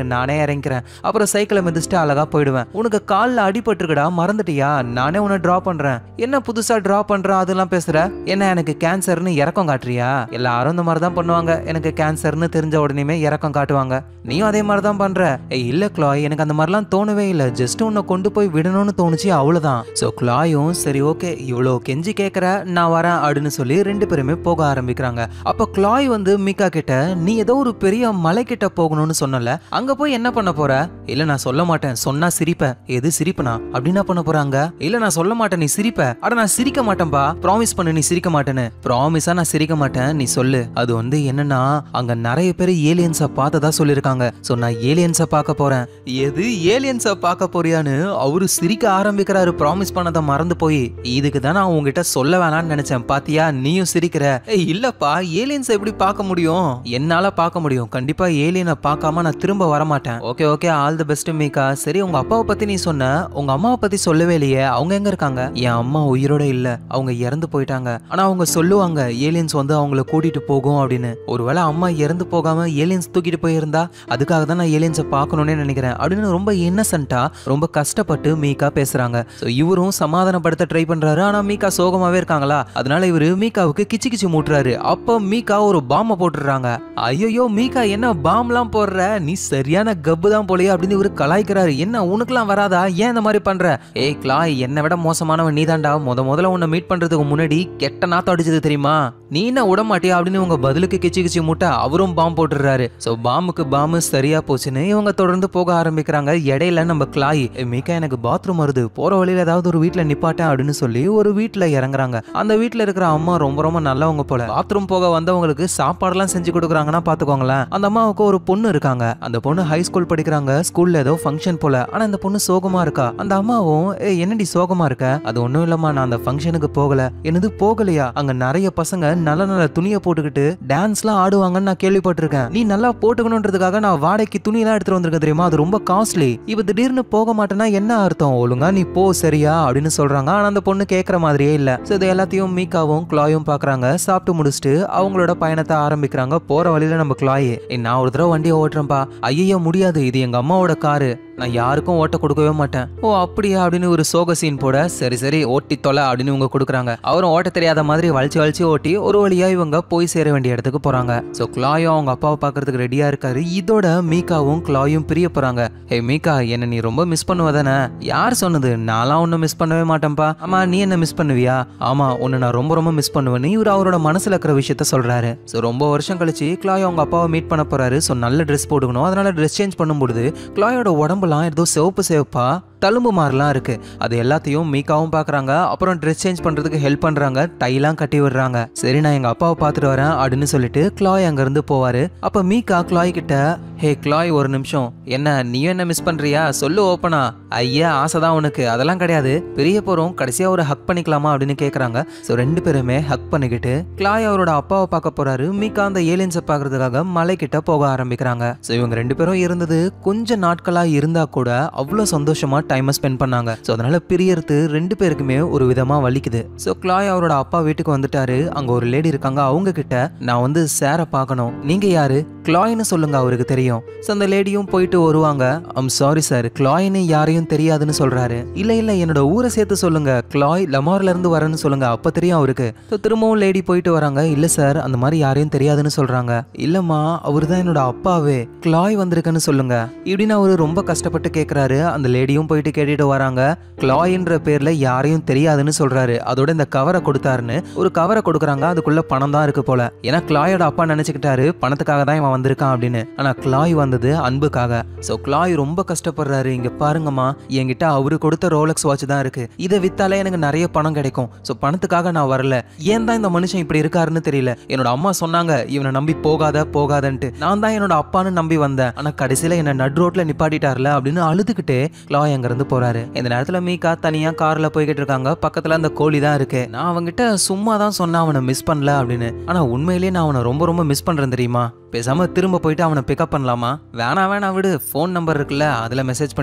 இறங்கிக்கிறேன் அப்புறம் சைக்கிளை மிதிச்சுட்டு அழகா போயிடுவேன் உனக்கு காலில் அடிபட்டிருக்குடா மறந்துட்டியா நானே உன்னை டிரா பண்றேன் என்ன புதுசா டிரா பண்ற அதெல்லாம் பேசுற என்ன எனக்கு கேன்சர்னு இறக்கம் காட்டுறியா எல்லாரும் இந்த மாதிரி தான் பண்ணுவாங்க எனக்கு கேன்சர்னு தெரிஞ்ச உடனேமே இறக்கம் காட்டுவாங்க நீயும் அதே மாதிரி தான் பண்ற ஏய் இல்ல கிளாய் எனக்கு அந்த மாதிரிலாம் தோணவே இல்லை ஜஸ்ட் உன்னை கொண்டு போய் விடணும்னு தோணுச்சு அவ்வளவுதான் ஸோ கிளாயும் சரி ஓகே இவ்வளோ கெஞ்சி கேட்குற நான் வரேன் அப்படின்னு சொல்லி ரெண்டு பேருமே போக ஆரம்பிக்கிறாங்க அப்போ கிளாய் வந்து மீகா கிட்ட நீ ஏதோ ஒரு பெரிய மலை கிட்ட போகணும்னு சொன்னல அங்க போய் என்ன பண்ண போற இல்ல நான் சொல்ல மாட்டேன் சொன்னா சிரிப்ப எது சிரிப்பனா அப்படி என்ன பண்ண போறாங்க இல்ல நான் சொல்ல மாட்டேன் நீ சிரிப்ப அட நான் சிரிக்க மாட்டேன்பா ப்ராமிஸ் பண்ணு நீ சிரிக்க மாட்டேன்னு ப்ராமிஸா நான் சிரிக்க மாட்டேன் நீ சொல்லு அது வந்து என்னன்னா அங்க நிறைய பேர் ஏலியன்ஸை பார்த்ததா சொல்லியிருக்காங்க ஸோ நான் ஏலியன்ஸை பார்க்க போறேன் எது ஏலியன்ஸை பார்க்க போறியான்னு அவரு சிரிக்க ஆரம்பிக்கிறாரு ப்ராமிஸ் பண்ணதை மறந்து போய் இதுக்கு தான் நான் உங்ககிட்ட சொல்ல வேணாம்னு நினைச்சேன் பாத்தியா நீயும் சிரிக்கிற ஏய் இல்லப்பா ஏலியன்ஸ் எப்படி பார்க்க முடியும் என்னால பார்க்க முடியும் கண்டிப்பா ஏலியனை பார்க்காம நான் திரும்ப வர மாட்டேன் okay okay all the best மீகா சரி உங்க அப்பாவை பத்தி நீ சொன்ன உங்க அம்மாவை பத்தி சொல்லவே இல்லையே அவங்க எங்க இருக்காங்க என் அம்மா உயிரோட இல்ல அவங்க இறந்து போயிட்டாங்க ஆனா அவங்க சொல்லுவாங்க ஏலியன்ஸ் வந்து அவங்கள கூட்டிட்டு போகும் அப்படின்னு ஒருவேளை அம்மா இறந்து போகாம ஏலியன்ஸ் தூக்கிட்டு போயிருந்தா அதுக்காக தான் நான் ஏலியன்ஸை பார்க்கணும்னு நினைக்கிறேன் அப்படின்னு ரொம்ப இன்னசென்ட்டா ரொம்ப கஷ்டப்பட்டு மீகா பேசுறாங்க ஸோ இவரும் சமாதானப்படுத்த ட்ரை பண்றாரு ஆனா மீகா சோகமாவே இருக்காங்களா அதனால இவரு மீகாவுக்கு கிச்சு கிச்சு மூட்டுறாரு அப்போ மீகா ஒரு பாம்பை போட்டுடுறாங்க ஐயோ மீகா என்ன பாம்லாம் போடுற நீ சரியான கப்பு தான் போலயே அப்படின்னு இவரு கலாய்க்கிறாரு என்ன உனக்குலாம் வராதா ஏன் இந்த மாதிரி பண்ற ஏய் கிளாய் என்னை விட மோசமானவன் நீதான்டா முத முதல்ல உன்னை மீட் பண்றதுக்கு முன்னாடி கெட்ட நாத்தம் அடிச்சது தெரியுமா நீ என்ன விட மாட்டியா அப்படின்னு உங்க பதிலுக்கு கிச்சு கிச்சு மூட்டை அவரும் பாம்பு போட்டுடுறாரு ஸோ பாம்புக்கு பாம்பு சரியா போச்சுன்னு இவங்க தொடர்ந்து போக ஆரம்பிக்கிறாங்க இடையில நம்ம கிளாய் "ஏய், மீகா எனக்கு பாத்ரூம் வருது போற வழியில ஏதாவது ஒரு வீட்ல நிப்பாட்டேன் அப்படின்னு சொல்லி ஒரு வீட்ல இறங்குறாங்க அந்த வீட்ல இருக்கிற அம்மா ரொம்ப ரொம்ப நல்லவங்க போல பாத்ரூம் போக வந்தவங்களுக்கு சாப்பாடுலாம் செஞ்சு கொடுக்குறாங்கன்னா பாத்துக்கோங்களேன் அந்த அம்மாவுக்கு ஒரு பொண்ணு இருக்காங்க அந்த பொண்ணு ஹை ஸ்கூல் படிக்கிறாங்க ஸ்கூல்ல ஏதோ ஃபங்க்ஷன் போல ஆனா அந்த பொண்ணு சோகமா இருக்கா அந்த அம்மாவும் "ஏய், என்னடி சோகமா இருக்க அது ஒண்ணும் இல்லம்மா நான் அந்த ஃபங்க்ஷனுக்கு போகல என்னது போகலையா அங்க நிறைய பசங்க நல்ல நல்ல துணியை போட்டுக்கிட்டு டான்ஸ்லாம் ஆடுவாங்கன்னு நான் கேள்விப்பட்டிருக்கேன் நீ நல்லா போட்டுக்கணுன்றதுக்காக நான் வாடகைக்கு துணியெல்லாம் எடுத்துட்டு வந்திருக்கேன் தெரியுமா அது ரொம்ப காஸ்ட்லி இப்ப திடீர்னு போக மாட்டேன்னா என்ன அர்த்தம் ஒழுங்கா நீ போ சரியா அப்படின்னு சொல்றாங்க ஆனா அந்த பொண்ணு கேட்கற மாதிரியே இல்ல சோ இது எல்லாத்தையும் மீக்காவும் கிளாயும் பாக்குறாங்க சாப்பிட்டு முடிச்சுட்டு அவங்களோட பயணத்தை ஆரம்பிக்கிறாங்க போற வழியில நம்ம கிளாயே "ஏய், நான் ஒரு தடவை வண்டியை ஓட்டுறேன்ப்பா ஐயோ முடியாது இது எங்க அம்மாவோட காரு நான் யாருக்கும் ஓட்ட கொடுக்கவே மாட்டேன் ஓ அப்படியா அப்படின்னு ஒரு சோக சீன் போட சரி சரி ஓட்டி தொலை அப்படின்னு இவங்க கொடுக்குறாங்க அவரும் ஓட்ட தெரியாத மாதிரி வளைச்சு வளைச்சு ஓட்டி ஒரு வழியா இவங்க போய் சேர வேண்டிய இடத்துக்கு போறாங்க ஸோ கிளாயும் அவங்க அப்பாவை பார்க்கறதுக்கு ரெடியா இருக்காரு இதோட மீகாவும் கிளாயும் பிரிய போறாங்க ஹே மீகா என்ன நீ ரொம்ப மிஸ் பண்ணுவதானே யார் சொன்னது நான்லாம் ஒன்றும் மிஸ் பண்ணவே மாட்டேன்ப்பா ஆமா நீ என்ன மிஸ் பண்ணுவியா ஆமா உன்னை நான் ரொம்ப ரொம்ப மிஸ் பண்ணுவேன்னு இவர் அவரோட மனசுல இருக்கிற விஷயத்த சொல்றாரு ஸோ ரொம்ப வருஷம் கழிச்சு கிளாய் அவங்க அப்பாவை மீட் பண்ண போறாரு ஸோ நல்ல ட்ரெஸ் போட்டுக்கணும் அதனால ட்ரெஸ் சேஞ்ச் பண்ணும்பொழுது கிளாயோட உடம்புலாம் ஏதோ சிவப்பு சிவப்பா தழும்பு மாதிரிலாம் இருக்கு அது எல்லாத்தையும் மீக்காவும் பார்க்கறாங்க அப்புறம் ட்ரெஸ் சேஞ்ச் பண்றதுக்கு ஹெல்ப் பண்றாங்க டைலாம் கட்டி விடுறாங்க சரி நான் எங்க அப்பாவை பார்த்துட்டு வரேன் அப்படின்னு சொல்லிட்டு கிளாய் அங்கிருந்து போவாரு அப்ப மீக்கா கிளாய் கிட்ட ஹே கிளாய் ஒரு நிமிஷம் என்ன நீயும் என்ன மிஸ் பண்றியா சொல்லு ஓப்பனா ஐயா ஆசைதான் உனக்கு அதெல்லாம் கிடையாது பெரிய போறோம் கடைசியா ஒரு ஹக் பண்ணிக்கலாமா அப்படின்னு கேக்குறாங்க ஸோ ரெண்டு பேருமே ஹக் பண்ணிக்கிட்டு கிளாய் அவரோட அப்பாவை பார்க்க போறாரு மீக்கா அந்த ஏலியன்ஸை பார்க்கறதுக்காக மலை கிட்ட போக ஆரம்பிக்கிறாங்க ஸோ இவங்க ரெண்டு பேரும் இருந்தது கொஞ்ச நாட்களா இருந்தா கூட அவ்வளோ சந்தோஷமா டைமை ஸ்பெண்ட் பண்ணாங்க ஸோ அதனால பிரியறது ரெண்டு பேருக்குமே ஒரு விதமா வலிக்குது ஸோ கிளாய் அவரோட அப்பா வீட்டுக்கு வந்துட்டாரு அங்க ஒரு லேடி இருக்காங்க அவங்க கிட்ட நான் வந்து சேரை பார்க்கணும் நீங்க யாரு கிளாய்னு சொல்லுங்க அவருக்கு தெரியும் ஸோ அந்த லேடியும் போயிட்டு வருவாங்க ஐம் சாரி சார் கிளாய்னு யாரையும் தெரியாதுன்னு சொல்றாரு இல்ல இல்ல என்னோட ஊரை சேர்த்து சொல்லுங்க கிளாய் லமார்ல இருந்து வரேன்னு சொல்லுங்க அப்ப தெரியும் அவருக்கு ஸோ திரும்பவும் லேடி போயிட்டு வராங்க இல்ல சார் அந்த மாதிரி யாரையும் தெரியாதுன்னு சொல்றாங்க இல்லம்மா அவர் தான் என்னோட அப்பாவே கிளாய் வந்திருக்குன்னு சொல்லுங்க இப்படின்னு அவரு ரொம்ப கஷ்டப்பட்டு கேக்குறாரு அந்த லேடியும் போயிட்டு கேட்டுட்டு வராங்க கிளாயின்ற பேர்ல யாரையும் தெரியாதுன்னு சொல்றாரு அதோட இந்த கவரை கொடுத்தாருன்னு ஒரு கவரை கொடுக்குறாங்க அதுக்குள்ள பணம் தான் இருக்கு போல ஏன்னா கிளாயோட அப்பா நினைச்சுக்கிட்டாரு பணத்துக்காக தான் இவன் வந்திருக்கான் அப்படின்னு ஆனா கிளாய் வந்தது அன்புக்காக சோ கிளாய் ரொம்ப கஷ்டப்படுறாரு இங்க பாருங்கம்மா என்கிட்ட அவரு கொடுத்த ரோலக்ஸ் வாட்ச் தான் இருக்கு இதை வித்தாலே எனக்கு நிறைய பணம் கிடைக்கும் சோ பணத்துக்காக நான் வரல ஏன் தான் இந்த மனுஷன் இப்படி இருக்காருன்னு தெரியல என்னோட அம்மா சொன்னாங்க இவனை நம்பி போகாத போகாதன்ட்டு நான் தான் என்னோட அப்பான்னு நம்பி வந்தேன் ஆனா கடைசியில என்ன நட் ரோட்ல நிப்பாட்டிட்டார்ல அப்படின்னு அழுதுகிட்டே கிளாய் அங்க இருந்து போறாரு இந்த நேரத்துல மீகா தனியா கார்ல போய்கிட்டு இருக்காங்க பக்கத்துல அந்த கோழி தான் இருக்கு நான் அவன்கிட்ட சும்மா தான் சொன்னேன் அவனை மிஸ் பண்ணல அப்படின்னு ஆனா உண்மையிலேயே நான் அவனை ரொம்ப ரொம்ப மிஸ் பண்றேன் தெரியுமா பேசாம திரும்ப போயிட்டு அவனை பிக்கப் பண்ணலாமா வேணா வேணா விடு ஃபோன் நம்பர் இருக்குல்ல அதுல மெசேஜ் பண்ணிப்போம்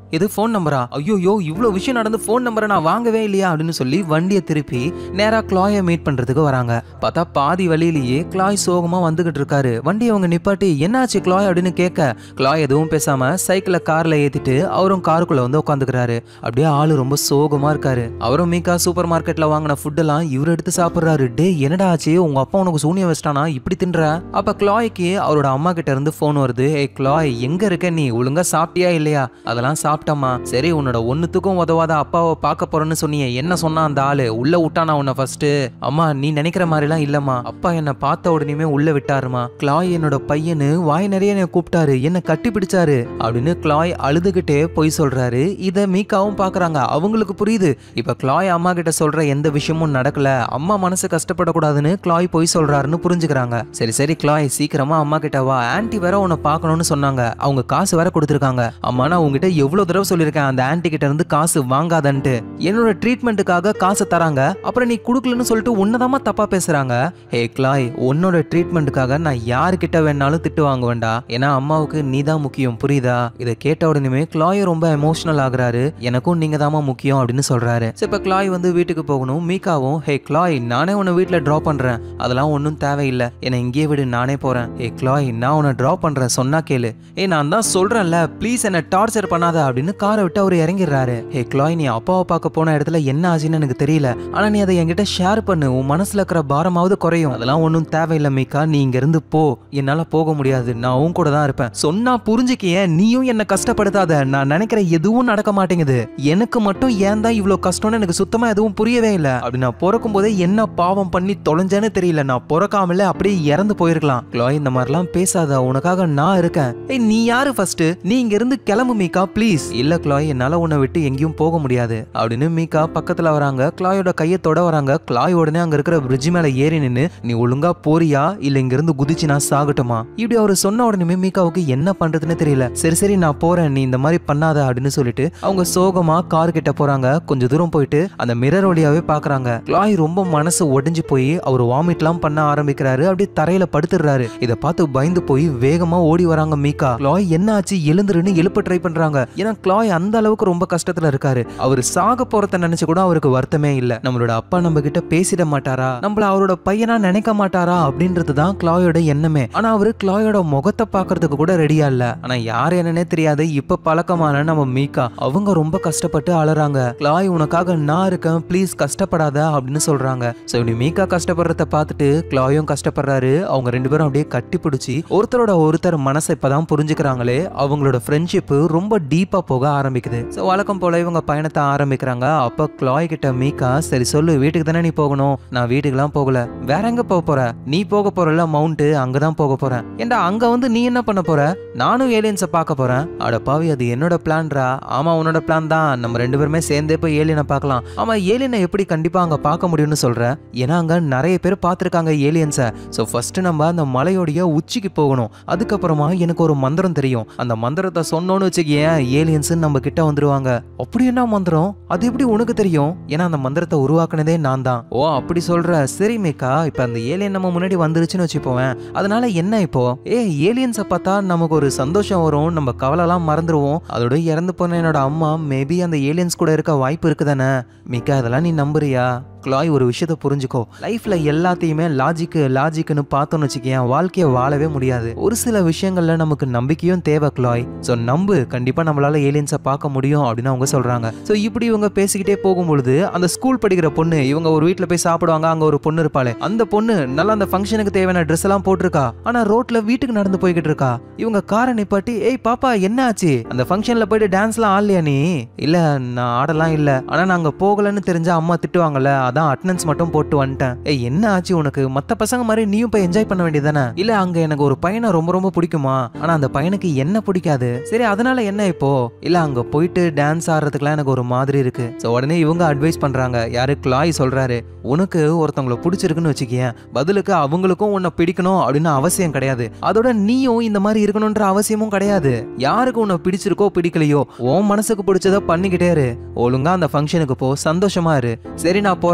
இது ஃபோன் நம்பரா ஐயோயோ இவ்வளோ விஷயம் நடந்து ஃபோன் நம்பரை நான் வாங்கவே இல்லையா அப்படின்னு சொல்லி வண்டியை திருப்பி நேரா கிளாயை மீட் பண்றதுக்கு வராங்க பார்த்தா பாதி வழியிலேயே கிளாய் சோகமா வந்துகிட்டு இருக்காரு வண்டியை அவங்க நிப்பாட்டி என்னாச்சு கிளாய் அப்படின்னு கேட்க கிளாய் எதுவும் பேசாம சைக்கிளை கார்ல ஏத்திட்டு அவரும் காருக்குள்ள வந்து உட்காந்துக்கிறாரு அப்படியே ஆளு ரொம்ப சோகமா இருக்காரு அவரும் மீகா சூப்பர் மார்க்கெட்ல வாங்கின ஃபுட் எல்லாம் இவர் எடுத்து சாப்பிடுறாரு டே என்னடா ஆச்சு உங்க அப்பா உனக்கு சூனியம் வச்சிட்டானா இப்படி தின்ற அப்ப கிளாய்க்கு அவரோட அம்மா கிட்ட இருந்து போன் வருது ஏ கிளாய் எங்க இருக்க நீ ஒழுங்கா சாப்பிட்டியா இல்லையா அதெல்லாம் சாப்பிட்டம்மா சரி உன்னோட ஒண்ணுத்துக்கும் உதவாத அப்பாவை பார்க்க போறேன்னு சொன்னியே என்ன சொன்னா அந்த ஆளு உள்ள விட்டானா உன்னை ஃபர்ஸ்ட் அம்மா நீ நினைக்கிற மாதிரிலாம் இல்லம்மா அப்பா என்ன பார்த்த உடனேயுமே உள்ள விட்டாருமா கிளாய் என்னோட பையனு வாய் நிறைய என்னை கூப்பிட்டாரு என்ன கட்டி பிடிச்சாரு அப்படின்னு கிளாய் அழுதுகிட்டே பொய் சொல்றாரு இத மீக்காவும் பாக்குறாங்க அவங்களுக்கு புரியுது இப்ப கிளாய் அம்மா கிட்ட சொல்ற எந்த விஷயமும் நடக்கல அம்மா மனசு கஷ்டப்படக்கூடாதுன்னு கிளாய் பொய் சொல்றாருன்னு புரிஞ்சுக்கிறாங்க சரி சரி கிளாய் சீக்கிரமா அம்மா கிட்ட வா ஆன்ட்டி வேற உன்னை பார்க்கணும்னு சொன்னாங்க அவங்க காசு வேற கொடுத்துருக்காங்க அம்மா நான் உங்ககிட்ட எவ்வளவு தடவை சொல்லியிருக்கேன் அந்த ஆன்ட்டி கிட்ட இருந்து காசு வாங்காதன்ட்டு என்னோட ட்ரீட்மெண்ட்டுக்காக காசு தராங்க அப்புறம் நீ கொடுக்கலன்னு சொல்லிட்டு உன்னதாமா தப்பா பேசுறாங்க ஹே கிளாய் உன்னோட ட்ரீட்மெண்ட்டுக்காக நான் யாருக்கிட்ட வேணாலும் திட்டு வாங்குவேன்டா ஏன்னா அம்மாவுக்கு நீ தான் முக்கியம் புரியுதா இதை கேட்ட உடனே கிளாய் ரொம்ப எமோஷனல் ஆகுறாரு எனக்கும் நீங்க தாமா முக்கியம் அப்படின்னு சொல்றாரு சரி இப்ப கிளாய் வந்து வீட்டுக்கு போகணும் மீகாவும் ஹே கிளாய் நானே உன்னை வீட்டுல டிராப் பண்றேன் அதெல்லாம் ஒன்றும் தேவையில்லை என்னை இங்கேயே விடு நானே போறேன் ஹே கிளாய் நான் உன்னை டிராப் பண்றேன் சொன்னா கேளு ஏ நான் தான் சொல்றேன்ல ப்ளீஸ் என்ன டார்ச்சர் பண்ணாத அப்படின்னு காரை விட்டு அவர் இறங்கிடுறாரு ஹே கிளாய் நீ அப்பாவை பார்க்க போன இடத்துல என்ன ஆச்சுன்னு எனக்கு தெரியல ஆனா நீ அதை என்கிட்ட ஷேர் பண்ணு உன் மனசுல இருக்கிற பாரமாவது குறையும் அதெல்லாம் ஒன்றும் தேவையில்லை மீகா நீ இங்க இருந்து போ என்னால போக முடியாது நான் உன் கூட தான் இருப்பேன் சொன்னா புரிஞ்சுக்கிய நீயும் என்ன கஷ்டப்படுத்தாத நான் நினைக்கிற எதுவும் நடக்க மாட்டேங்குது எனக்கு மட்டும் ஏன் தான் இவ்வளவு கஷ்டம்னு எனக்கு சுத்தமா எதுவும் புரியவே இல்லை அப்படி நான் பிறக்கும் போதே என்ன பாவம் பண்ணி தொலைஞ்சேன்னு தெரியல நான் பிறக்காமலே அப்படியே இறந்து போயிருக்கலாம் க்ளாய் இந்த மாதிரிலாம் பேசாத உனக்காக நான் இருக்கேன் ஏய் நீ யாரு ஃபர்ஸ்ட் நீ இங்க இருந்து கிளம்பு மீகா ப்ளீஸ் இல்ல க்ளாய் என்னால உன்னை விட்டு எங்கேயும் போக முடியாது அப்படின்னு மீகா பக்கத்துல வராங்க கிளாயோட கையை தொட வராங்க கிளாய் உடனே அங்க இருக்கிற பிரிட்ஜ் மேல ஏறி நின்னு நீ ஒழுங்கா போறியா இல்ல இங்க இருந்து குதிச்சு நான் சாகட்டுமா இப்படி அவர் சொன்ன உடனே மீகாவுக்கு என்ன பண்றதுன்னு தெரியல சரி சரி நான் போறேன் நீ இந்த மாதிரி பண்ணாத அப்படின்னு சொல்லிட்டு அவங்க சோகமா கார் கிட்ட போறாங்க கொஞ்ச தூரம் போயிட்டு அந்த மிரர் வழியாவே பாக்குறாங்க கிளாய் ரொம்ப மனசு உடைஞ்சு போய் அவர் வாமிட்லாம் பண்ண ஆரம்பிக்கிறாரு அப்படியே தரையில படுத்துடுறாரு இத பார்த்து பயந்து போய் வேகமா ஓடி வராங்க மீகா கிளாய் என்ன ஆச்சு எழுந்துருன்னு எழுப்ப ட்ரை பண்றாங்க ஏன்னா கிளாய் அந்த அளவுக்கு ரொம்ப கஷ்டத்துல இருக்காரு அவர் சாக போறத நினைச்சு கூட அவருக்கு வருத்தமே இல்ல நம்மளோட அப்பா நம்ம கிட்ட பேசிட மாட்டாரா நம்மள அவரோட பையனா நினைக்க மாட்டாரா அப்படின்றது தான் கிளாயோட எண்ணமே ஆனா அவரு கிளாயோட முகத்தை பாக்குறதுக்கு கூட ரெடியா இல்ல ஆனா யார் என்னன்னே தெரியாது இப்ப பழக்கமான நம்ம மீகா அவங்க ரொம்ப கஷ்டப்பட்டு அழறாங்க கிளாய் உனக்காக நான் இருக்கேன் ப்ளீஸ் கஷ்டப்படாத அப்படின்னு சொல்றாங்க சோ இப்படி மீகா கஷ்டப்படுறத பார்த்துட்டு கிளாயும் கஷ்டப்படுறாரு அவங்க ரெண்டு பேரும் அப்படியே கட்டி பிடிச்சி ஒருத்தரோட ஒருத்தர் மனசை இப்பதான் புரிஞ்சுக்கிறாங்களே அவங்களோட ஃப்ரெண்ட்ஷிப் ரொம்ப டீப்பா போக ஆரம்பிக்குது ஸோ வழக்கம் போல இவங்க பயணத்தை ஆரம்பிக்கிறாங்க அப்ப கிளாய் கிட்ட மீகா சரி சொல்லு வீட்டுக்கு தானே நீ போகணும் நான் வீட்டுக்குலாம் போகல வேற எங்க போக போற நீ போக போறல மவுண்ட் அங்கதான் போக போறேன் ஏண்டா அங்க வந்து நீ என்ன பண்ண போற நானும் ஏலியன்ஸை பார்க்க போறேன் அட பாவி அது என்னோட பிளான்ரா ஆமா உன்னோட பிளான் தான் நம்ம ரெண்டு பேருமே சேர்ந்தே போய் ஏலியனை பார்க்கலாம் ஆமா ஏலியனை எப்படி கண்டிப்பா அங்க பார்க்க முடியும்னு சொல்ற ஏன்னா அங்க நிறைய பேர் பார்த்திருக்காங்க ஏலியன்ஸை ஸோ ஃபர்ஸ்ட் நம்ம அந்த மலையோடைய உச்சிக்கு போகணும் அதுக்கப்புறமா எனக்கு ஒரு மந்திரம் தெரியும் அந்த மந்திரத்தை சொன்னோன்னு வச்சுக்கேன் ஏலியன்ஸ் நம்ம கிட்ட வந்துருவாங்க அப்படி என்ன மந்திரம் அது எப்படி உனக்கு தெரியும் ஏன்னா அந்த மந்திரத்தை உருவாக்குனதே நான் தான் ஓ அப்படி சொல்ற சரி மேக்கா இப்ப அந்த ஏலியன் நம்ம முன்னாடி வந்துருச்சுன்னு வச்சுப்போவேன் அதனால என்ன இப்போ ஏ ஏலியன்ஸை பார்த்தா நமக்கு ஒரு சந்தோஷம் வரும் நம்ம கவலைலாம் மறந்துடுவோம் அதோட இறந்து போன என்னோட அம்மா மேபி அந்த ஏலியன்ஸ் கூட இருக்க வாய்ப்பு இருக்குதானே மிக்கா இதெல்லாம் நீ நம்புறியா கிளாய் ஒரு விஷயத்த புரிஞ்சுக்கோ லைஃப்ல எல்லாத்தையுமே லாஜிக்கு லாஜிக்னு பார்த்தோன்னு வச்சுக்கேன் வாழ்க்கையை வாழவே முடியாது ஒரு சில விஷயங்கள்ல நமக்கு நம்பிக்கையும் தேவை கிளாய் ஸோ நம்பு கண்டிப்பா நம்மளால ஏலியன்ஸை பார்க்க முடியும் அப்படின்னு அவங்க சொல்றாங்க ஸோ இப்படி இவங்க பேசிக்கிட்டே போகும்பொழுது அந்த ஸ்கூல் படிக்கிற பொண்ணு இவங்க ஒரு வீட்டில் போய் சாப்பிடுவாங்க அங்க ஒரு பொண்ணு இருப்பாளே அந்த பொண்ணு நல்லா அந்த ஃபங்க்ஷனுக்கு தேவையான ட்ரெஸ் எல்லாம் போட்டிருக்கா ஆனா ரோட்ல வீட்டுக்கு நடந்து போய்கிட்டு இருக்கா இவங்க காரை நிப்பாட்டி ஏய் பாப்பா என்ன ஆச்சு அந்த ஃபங்க்ஷன்ல போயிட்டு டான்ஸ்லாம் ஆடலையா நீ இல்ல நான் ஆடலாம் இல்ல ஆனா நாங்க போகலன்னு தெரிஞ்சா அம்மா திட்டுவாங்கல்ல அதான் அட்டனன்ஸ் மட்டும் போட்டு வந்துட்டேன் ஏய் என்ன ஆச்சு உனக்கு மத்த பசங்க மாதிரி நீயும் போய் என்ஜாய் பண்ண வேண்டியதானே இல்ல அங்க எனக்கு ஒரு பையனை ரொம்ப ரொம்ப பிடிக்குமா ஆனா அந்த பையனுக்கு என்ன பிடிக்காது சரி அதனால என்ன இப்போ இல்ல அங்க போயிட்டு டான்ஸ் ஆடுறதுக்குலாம் எனக்கு ஒரு மாதிரி இருக்கு ஸோ உடனே இவங்க அட்வைஸ் பண்றாங்க யாரு கிளாய் சொல்றாரு உனக்கு ஒருத்தவங்கள பிடிச்சிருக்குன்னு வச்சுக்கேன் பதிலுக்கு அவங்களுக்கும் உன்னை பிடிக்கணும் அப்படின்னு அவசியம் கிடையாது அதோட நீயும் இந்த மாதிரி இருக்கணும்ன்ற அவசியமும் கிடையாது யாருக்கு உன்னை பிடிச்சிருக்கோ பிடிக்கலையோ உன் மனசுக்கு பிடிச்சத பண்ணிக்கிட்டே இரு ஒழுங்கா அந்த ஃபங்க்ஷனுக்கு போ சந்தோஷமா இரு சரி நான் போறேன்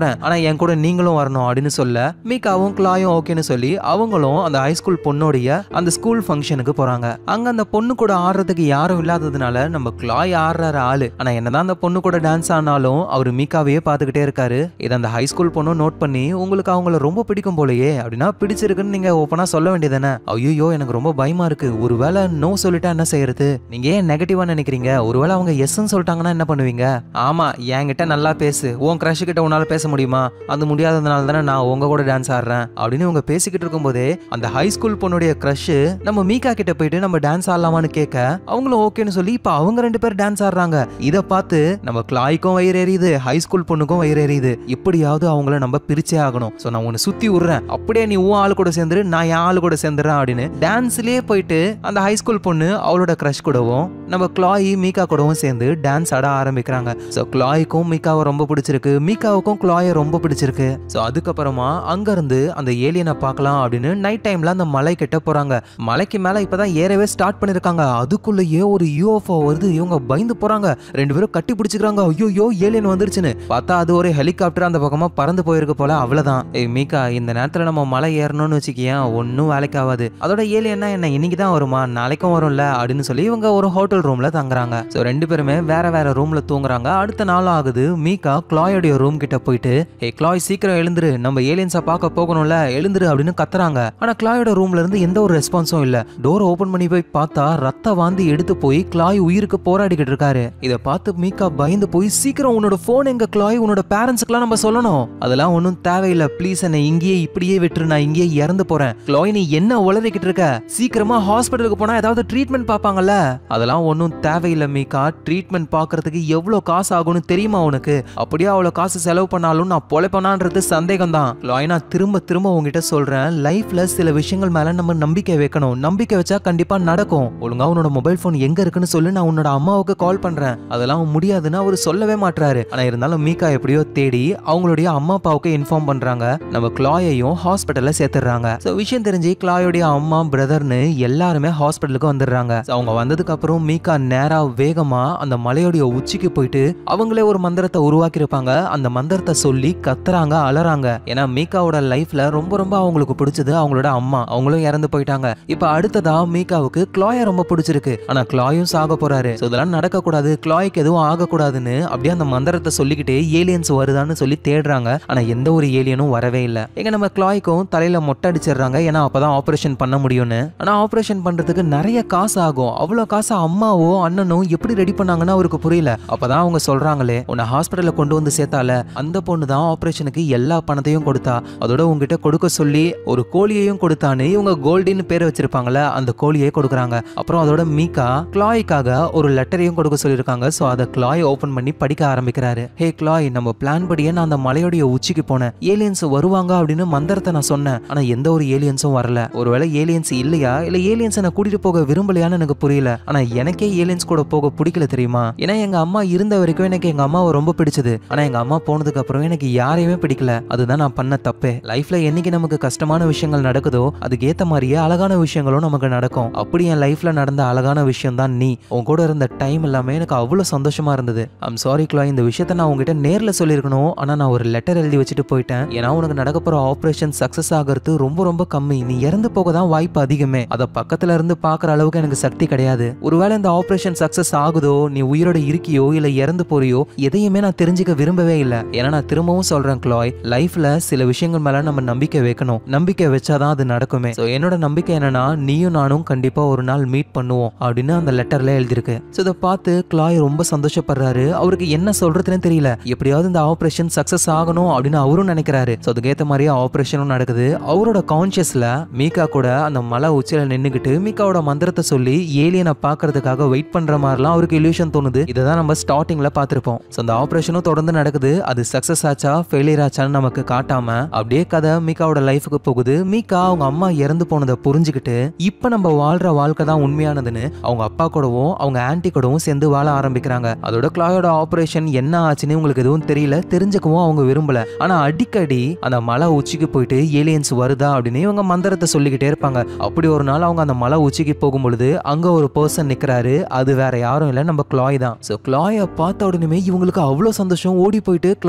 வரேன் ஆனா என் கூட நீங்களும் வரணும் அப்படின்னு சொல்ல மீகாவும் கிளாயும் ஓகேன்னு சொல்லி அவங்களும் அந்த ஹைஸ்கூல் பொண்ணோடைய அந்த ஸ்கூல் ஃபங்க்ஷனுக்கு போறாங்க அங்க அந்த பொண்ணு கூட ஆடுறதுக்கு யாரும் இல்லாததுனால நம்ம கிளாய் ஆடுறாரு ஆளு ஆனா என்னதான் அந்த பொண்ணு கூட டான்ஸ் ஆனாலும் அவர் மீகாவையே பார்த்துக்கிட்டே இருக்காரு இதை அந்த ஹைஸ்கூல் பொண்ணும் நோட் பண்ணி உங்களுக்கு அவங்கள ரொம்ப பிடிக்கும் போலயே அப்படின்னா பிடிச்சிருக்குன்னு நீங்க ஓப்பனா சொல்ல வேண்டியதானே ஐயோ எனக்கு ரொம்ப பயமா இருக்கு ஒருவேளை நோ சொல்லிட்டா என்ன செய்யறது நீங்க ஏன் நெகட்டிவா நினைக்கிறீங்க ஒருவேளை அவங்க எஸ்ன்னு சொல்லிட்டாங்கன்னா என்ன பண்ணுவீங்க ஆமா என்கிட்ட நல்லா பேசு உன் கிரஷ் கிட்ட உன்னால பேச முடியுமா அது முடியாததுனால தானே நான் உங்க கூட டான்ஸ் ஆடுறேன் அப்படின்னு இவங்க பேசிக்கிட்டு இருக்கும்போதே அந்த ஹை ஸ்கூல் பொண்ணுடைய கிரஷ் நம்ம மீகா கிட்ட போயிட்டு நம்ம டான்ஸ் ஆடலாமான்னு கேட்க அவங்களும் ஓகேன்னு சொல்லி இப்ப அவங்க ரெண்டு பேர் டான்ஸ் ஆடுறாங்க இத பார்த்து நம்ம கிளாய்க்கும் வயிறு எரியுது ஹை ஸ்கூல் பொண்ணுக்கும் வயிறு எரியுது எப்படியாவது அவங்கள நம்ம பிரிச்சே ஆகணும் சோ நான் உன்னை சுத்தி விடுறேன் அப்படியே நீ உன் ஆளு கூட சேர்ந்துரு நான் என் ஆளு கூட சேர்ந்துறேன் அப்படின்னு டான்ஸ்லயே போயிட்டு அந்த ஹை ஸ்கூல் பொண்ணு அவளோட கிரஷ் கூடவும் நம்ம கிளாய் மீகா கூடவும் சேர்ந்து டான்ஸ் ஆட ஆரம்பிக்கிறாங்க ஸோ கிளாய்க்கும் மீகாவை ரொம்ப பிடிச்சிருக்கு மீகாவுக்கும் கிளாயை ரொம்ப பிடிச்சிருக்கு ஸோ அதுக்கப்புறமா அங்க இருந்து அந்த ஏலியனை பார்க்கலாம் அப்படின்னு நைட் டைம்ல அந்த மலை கிட்ட போறாங்க மலைக்கு மேல இப்பதான் ஏறவே ஸ்டார்ட் பண்ணிருக்காங்க அதுக்குள்ளேயே ஒரு யூஎஃப்ஓ வருது இவங்க பயந்து போறாங்க ரெண்டு பேரும் கட்டி பிடிச்சிக்கிறாங்க ஐயோ ஏலியன் வந்துருச்சுன்னு பார்த்தா அது ஒரு ஹெலிகாப்டர் அந்த பக்கமா பறந்து போயிருக்கு போல அவ்வளவுதான் ஏய் மீகா இந்த நேரத்துல நம்ம மலை ஏறணும்னு வச்சுக்கியேன் ஒன்றும் வேலைக்கு ஆகாது அதோட ஏலியன்னா என்ன இன்னைக்கு தான் வருமா நாளைக்கும் வரும்ல அப்படின்னு சொல்லி இவங்க ஒரு ஹோட்டல் ரூம்ல தங்குறாங்க ஸோ ரெண்டு பேருமே வேற வேற ரூம்ல தூங்குறாங்க அடுத்த நாள் ஆகுது மீகா கிளாயோடைய ரூம் கிட்ட போயிட்டு ஏ கிளாய் சீக்கிரம் எழுந்துரு நம்ம ஏலியன்ஸை பார்க்க போகணும்ல எழுந்துரு அப்படின்னு கத்துறாங்க ஆனா கிளாயோட ரூம்ல இருந்து எந்த ஒரு ரெஸ்பான்ஸும் இல்ல டோர் ஓபன் பண்ணி போய் பார்த்தா ரத்த வாந்தி எடுத்து போய் கிளாய் உயிருக்கு போராடிக்கிட்டு இருக்காரு இதை பார்த்து மீகா பயந்து போய் சீக்கிரம் உன்னோட போன் எங்க கிளாய் உன்னோட பேரண்ட்ஸ்க்குலாம் நம்ம சொல்லணும் அதெல்லாம் ஒன்றும் தேவையில்லை ப்ளீஸ் என்னை இங்கேயே இப்படியே விட்டுரு நான் இங்கேயே இறந்து போறேன் கிளாய் நீ என்ன உளறிக்கிட்டு இருக்க சீக்கிரமா ஹாஸ்பிட்டலுக்கு போனா ஏதாவது ட்ரீட்மெண்ட் பார்ப்பாங்கல்ல அதெல்லாம் ஒன்றும் தேவையில்லை மீகா ட்ரீட்மெண்ட் பார்க்கறதுக்கு எவ்வளோ காசு ஆகும்னு தெரியுமா உனக்கு அப்படியே அவ்வளோ காசு செலவு பண்ணாலும் நான் பொழைப்பனான்றது சந்தேகம் தான் கிளாய் நான் திரும்ப திரும்ப உங்ககிட்ட சொல்றேன் லைஃப்ல சில விஷயங்கள் மேல நம்ம நம்பிக்கை வைக்கணும் நம்பிக்கை வச்சா கண்டிப்பா நடக்கும் ஒழுங்கா உன்னோட மொபைல் ஃபோன் எங்க இருக்குன்னு சொல்லி நான் உன்னோட அம்மாவுக்கு கால் பண்றேன் அதெல்லாம் முடியாதுன்னு அவர் சொல்லவே மாட்றாரு ஆனா இருந்தாலும் மீகா எப்படியோ தேடி அவங்களுடைய அம்மா அப்பாவுக்கு இன்ஃபார்ம் பண்றாங்க நம்ம கிளாயையும் ஹாஸ்பிட்டல்ல சேர்த்துடுறாங்க ஸோ விஷயம் தெரிஞ்சு கிளாயோடைய அம்மா பிரதர்னு எல்லாருமே ஹாஸ்பிட்டலுக்கு வந்துடுறாங்க So, அவங்க வந்ததுக்கு அப்புறம் மீகா நேரா வேகமா அந்த மலையோடைய உச்சிக்கு போயிட்டு அவங்களே ஒரு மந்திரத்தை உருவாக்கி இருப்பாங்க அந்த மந்திரத்தை சொல்லி கத்துறாங்க அலறாங்க ஏன்னா மீகாவோட லைஃப்ல ரொம்ப ரொம்ப அவங்களுக்கு பிடிச்சது அவங்களோட அம்மா அவங்களும் இறந்து போயிட்டாங்க இப்ப அடுத்ததா மீகாவுக்கு கிளாய ரொம்ப பிடிச்சிருக்கு ஆனா கிளாயும் சாக போறாரு So, இதெல்லாம் நடக்க கூடாது கிளாய்க்கு எதுவும் ஆகக்கூடாதுன்னு அப்படியே அந்த மந்திரத்தை சொல்லிக்கிட்டே ஏலியன்ஸ் வருதான்னு சொல்லி தேடுறாங்க ஆனா எந்த ஒரு ஏலியனும் வரவே இல்லை எங்க நம்ம கிளாய்க்கும் தலையில மொட்டை அடிச்சிடுறாங்க ஏன்னா அப்பதான் ஆபரேஷன் பண்ண முடியும்னு ஆனா ஆபரேஷன் பண்றதுக்கு நிறைய காசு ஆகும் அவ்வளவு காசு அம்மாவோ அண்ணனோ எப்படி ரெடி பண்ணாங்கன்னு அவருக்கு புரியல அப்பதான் அவங்க சொல்றாங்களே உன்னை ஹாஸ்பிட்டல்ல கொண்டு வந்து சேர்த்தால அந்த பொண்ணு தான் ஆபரேஷனுக்கு எல்லா பணத்தையும் கொடுத்தா அதோட உங்ககிட்ட கொடுக்க சொல்லி ஒரு கோழியையும் கொடுத்தான்னு இவங்க கோல்டின்னு பேர் வச்சிருப்பாங்கல்ல அந்த கோழியை கொடுக்குறாங்க அப்புறம் அதோட மீகா கிளாய்க்காக ஒரு லெட்டரையும் கொடுக்க சொல்லியிருக்காங்க ஸோ அதை கிளாய் ஓபன் பண்ணி படிக்க ஆரம்பிக்கிறாரு ஹே கிளாய் நம்ம பிளான் படியே நான் அந்த மலையோடைய உச்சிக்கு போனேன் ஏலியன்ஸ் வருவாங்க அப்படின்னு மந்திரத்தை நான் சொன்னேன் ஆனா எந்த ஒரு ஏலியன்ஸும் வரல ஒருவேளை ஏலியன்ஸ் இல்லையா இல்ல ஏலியன்ஸ் என்ன கூட்டிட்டு போக விரும்பலையான்னு எனக்கு புரியல ஆனா எனக்கே ஏலியன்ஸ் கூட போக பிடிக்கல தெரியுமா ஏன்னா எங்க அம்மா இருந்த வரைக்கும் எனக்கு எங்க அம்மாவை ரொம்ப பிடிச்சது ஆனா எங்க அம்மா போனதுக்கு அப்புறம் எனக்கு யாரையுமே பிடிக்கல அதுதான் நான் பண்ண தப்பே லைஃப்ல என்னைக்கு நமக்கு கஷ்டமான விஷயங்கள் நடக்குதோ அதுக்கு ஏத்த மாதிரியே அழகான விஷயங்களும் நமக்கு நடக்கும் அப்படி என் லைஃப்ல நடந்த அழகான விஷயம் தான் நீ உன் கூட இருந்த டைம் எல்லாமே எனக்கு அவ்வளவு சந்தோஷமா இருந்தது ஐம் சாரி கிளா இந்த விஷயத்த நான் உங்ககிட்ட நேர்ல சொல்லியிருக்கணும் ஆனா நான் ஒரு லெட்டர் எழுதி வச்சுட்டு போயிட்டேன் ஏன்னா உனக்கு நடக்க போற ஆபரேஷன் சக்சஸ் ஆகிறது ரொம்ப ரொம்ப கம்மி நீ இறந்து போக தான் வாய்ப்பு அதிகமே அதை பக்கத்துல இருந்து பாக்குற அளவுக்கு எனக்கு சக்தி கிடையாது ஒருவேளை இந்த ஆபரேஷன் சக்சஸ் ஆகுதோ நீ உயிரோட இருக்கியோ இல்ல இறந்து போறியோ எதையுமே நான் தெரிஞ்சுக்க விரும்பவே இல்லை ஏன்னா நான் திரும்பவும் சொல்றேன் கிளாய் லைஃப்ல சில விஷயங்கள் மேல நம்ம நம்பிக்கை வைக்கணும் நம்பிக்கை வச்சாதான் அது நடக்குமே ஸோ என்னோட நம்பிக்கை என்னன்னா நீயும் நானும் கண்டிப்பா ஒரு நாள் மீட் பண்ணுவோம் அப்படின்னு அந்த லெட்டர்ல எழுதியிருக்கு ஸோ இதை பார்த்து கிளாய் ரொம்ப சந்தோஷப்படுறாரு அவருக்கு என்ன சொல்றதுன்னு தெரியல எப்படியாவது இந்த ஆபரேஷன் சக்சஸ் ஆகணும் அப்படின்னு அவரும் நினைக்கிறாரு ஸோ அதுக்கேற்ற மாதிரியே ஆபரேஷனும் நடக்குது அவரோட கான்சியஸ்ல மீகா கூட அந்த மலை உச்சியில நின்னுக்கிட்டு மீகாவோட மந்திரத்தை சொல்லி ஏலியனை பார்க்கறதுக்காக வெயிட் பண்ற மாதிரிலாம் அவருக்கு இல்யூஷன் தோணுது இதை தான் நம்ம ஸ்டார்டிங்ல பார்த்திருப்போம் ஸோ அந்த ஆபரேஷனும் தொடர்ந்து நடக்குது அது சக்சஸ் ஆச்சா ஃபெயிலியர் ஆச்சான்னு நமக்கு காட்டாம அப்படியே கதை மீகாவோட லைஃபுக்கு போகுது மீகா அவங்க அம்மா இறந்து போனதை புரிஞ்சுக்கிட்டு இப்போ நம்ம வாழ்ற வாழ்க்கை தான் உண்மையானதுன்னு அவங்க அப்பா கூடவும் அவங்க ஆன்ட்டி கூடவும் சேர்ந்து வாழ ஆரம்பிக்கிறாங்க அதோட கிளாயோட ஆபரேஷன் என்ன ஆச்சுன்னு உங்களுக்கு எதுவும் தெரியல தெரிஞ்சுக்கவும் அவங்க விரும்பல ஆனா அடிக்கடி அந்த மலை உச்சிக்கு போயிட்டு ஏலியன்ஸ் வருதா அப்படின்னு இவங்க மந்திரத்தை சொல்லிக்கிட்டே இருப்பாங்க அப்படி ஒரு நாள் அவங்க அந்த மலை உச்சிக்கு போகும் பொழுது அங்க ஒரு பர்சன் நிக்கிறாரு அது வேற யாரும் இல்ல நம்ம கிளாய் தான் ஸோ கிளாயை பார்த்த உடனே இவங்களுக்கு அவ்வளோ சந்தோஷம் ஓடி போயிட்டு கிளாயை கட்டி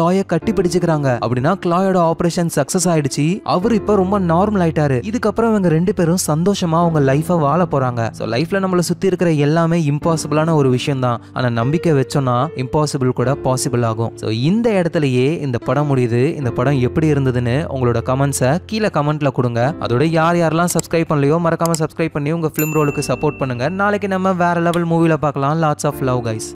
கட்டி பிடிச்சுக்கிறாங்க அப்படின்னா கிளாயோட ஆபரேஷன் சக்சஸ் ஆயிடுச்சு அவர் இப்ப ரொம்ப நார்மல் ஆயிட்டாரு இதுக்கப்புறம் இவங்க ரெண்டு பேரும் சந்தோஷமா அவங்க லைஃபை வாழ போறாங்க ஸோ லைஃப்ல நம்மள சுத்தி இருக்கிற எல்லாமே இம்பாசிபிளான ஒரு விஷயம் தான் ஆனா நம்பிக்கை வச்சோம்னா இம்பாசிபிள் கூட பாசிபிள் ஆகும் ஸோ இந்த இடத்துலயே இந்த படம் முடியுது இந்த படம் எப்படி இருந்ததுன்னு உங்களோட கமெண்ட்ஸை கீழே கமெண்ட்ல கொடுங்க அதோட யார் யாரெல்லாம் சப்ஸ்கிரைப் பண்ணலையோ மறக்காம சப்ஸ்கிரைப் பண்ணி உங்க ஃபிலிம் ரோலுக்கு சப்போர்ட் பண்ணுங்க நாளைக்கு நம்ம வேற லெவல் மூவில பார்க்கலாம் லாட்ஸ் ஆஃப் லவ் கைஸ்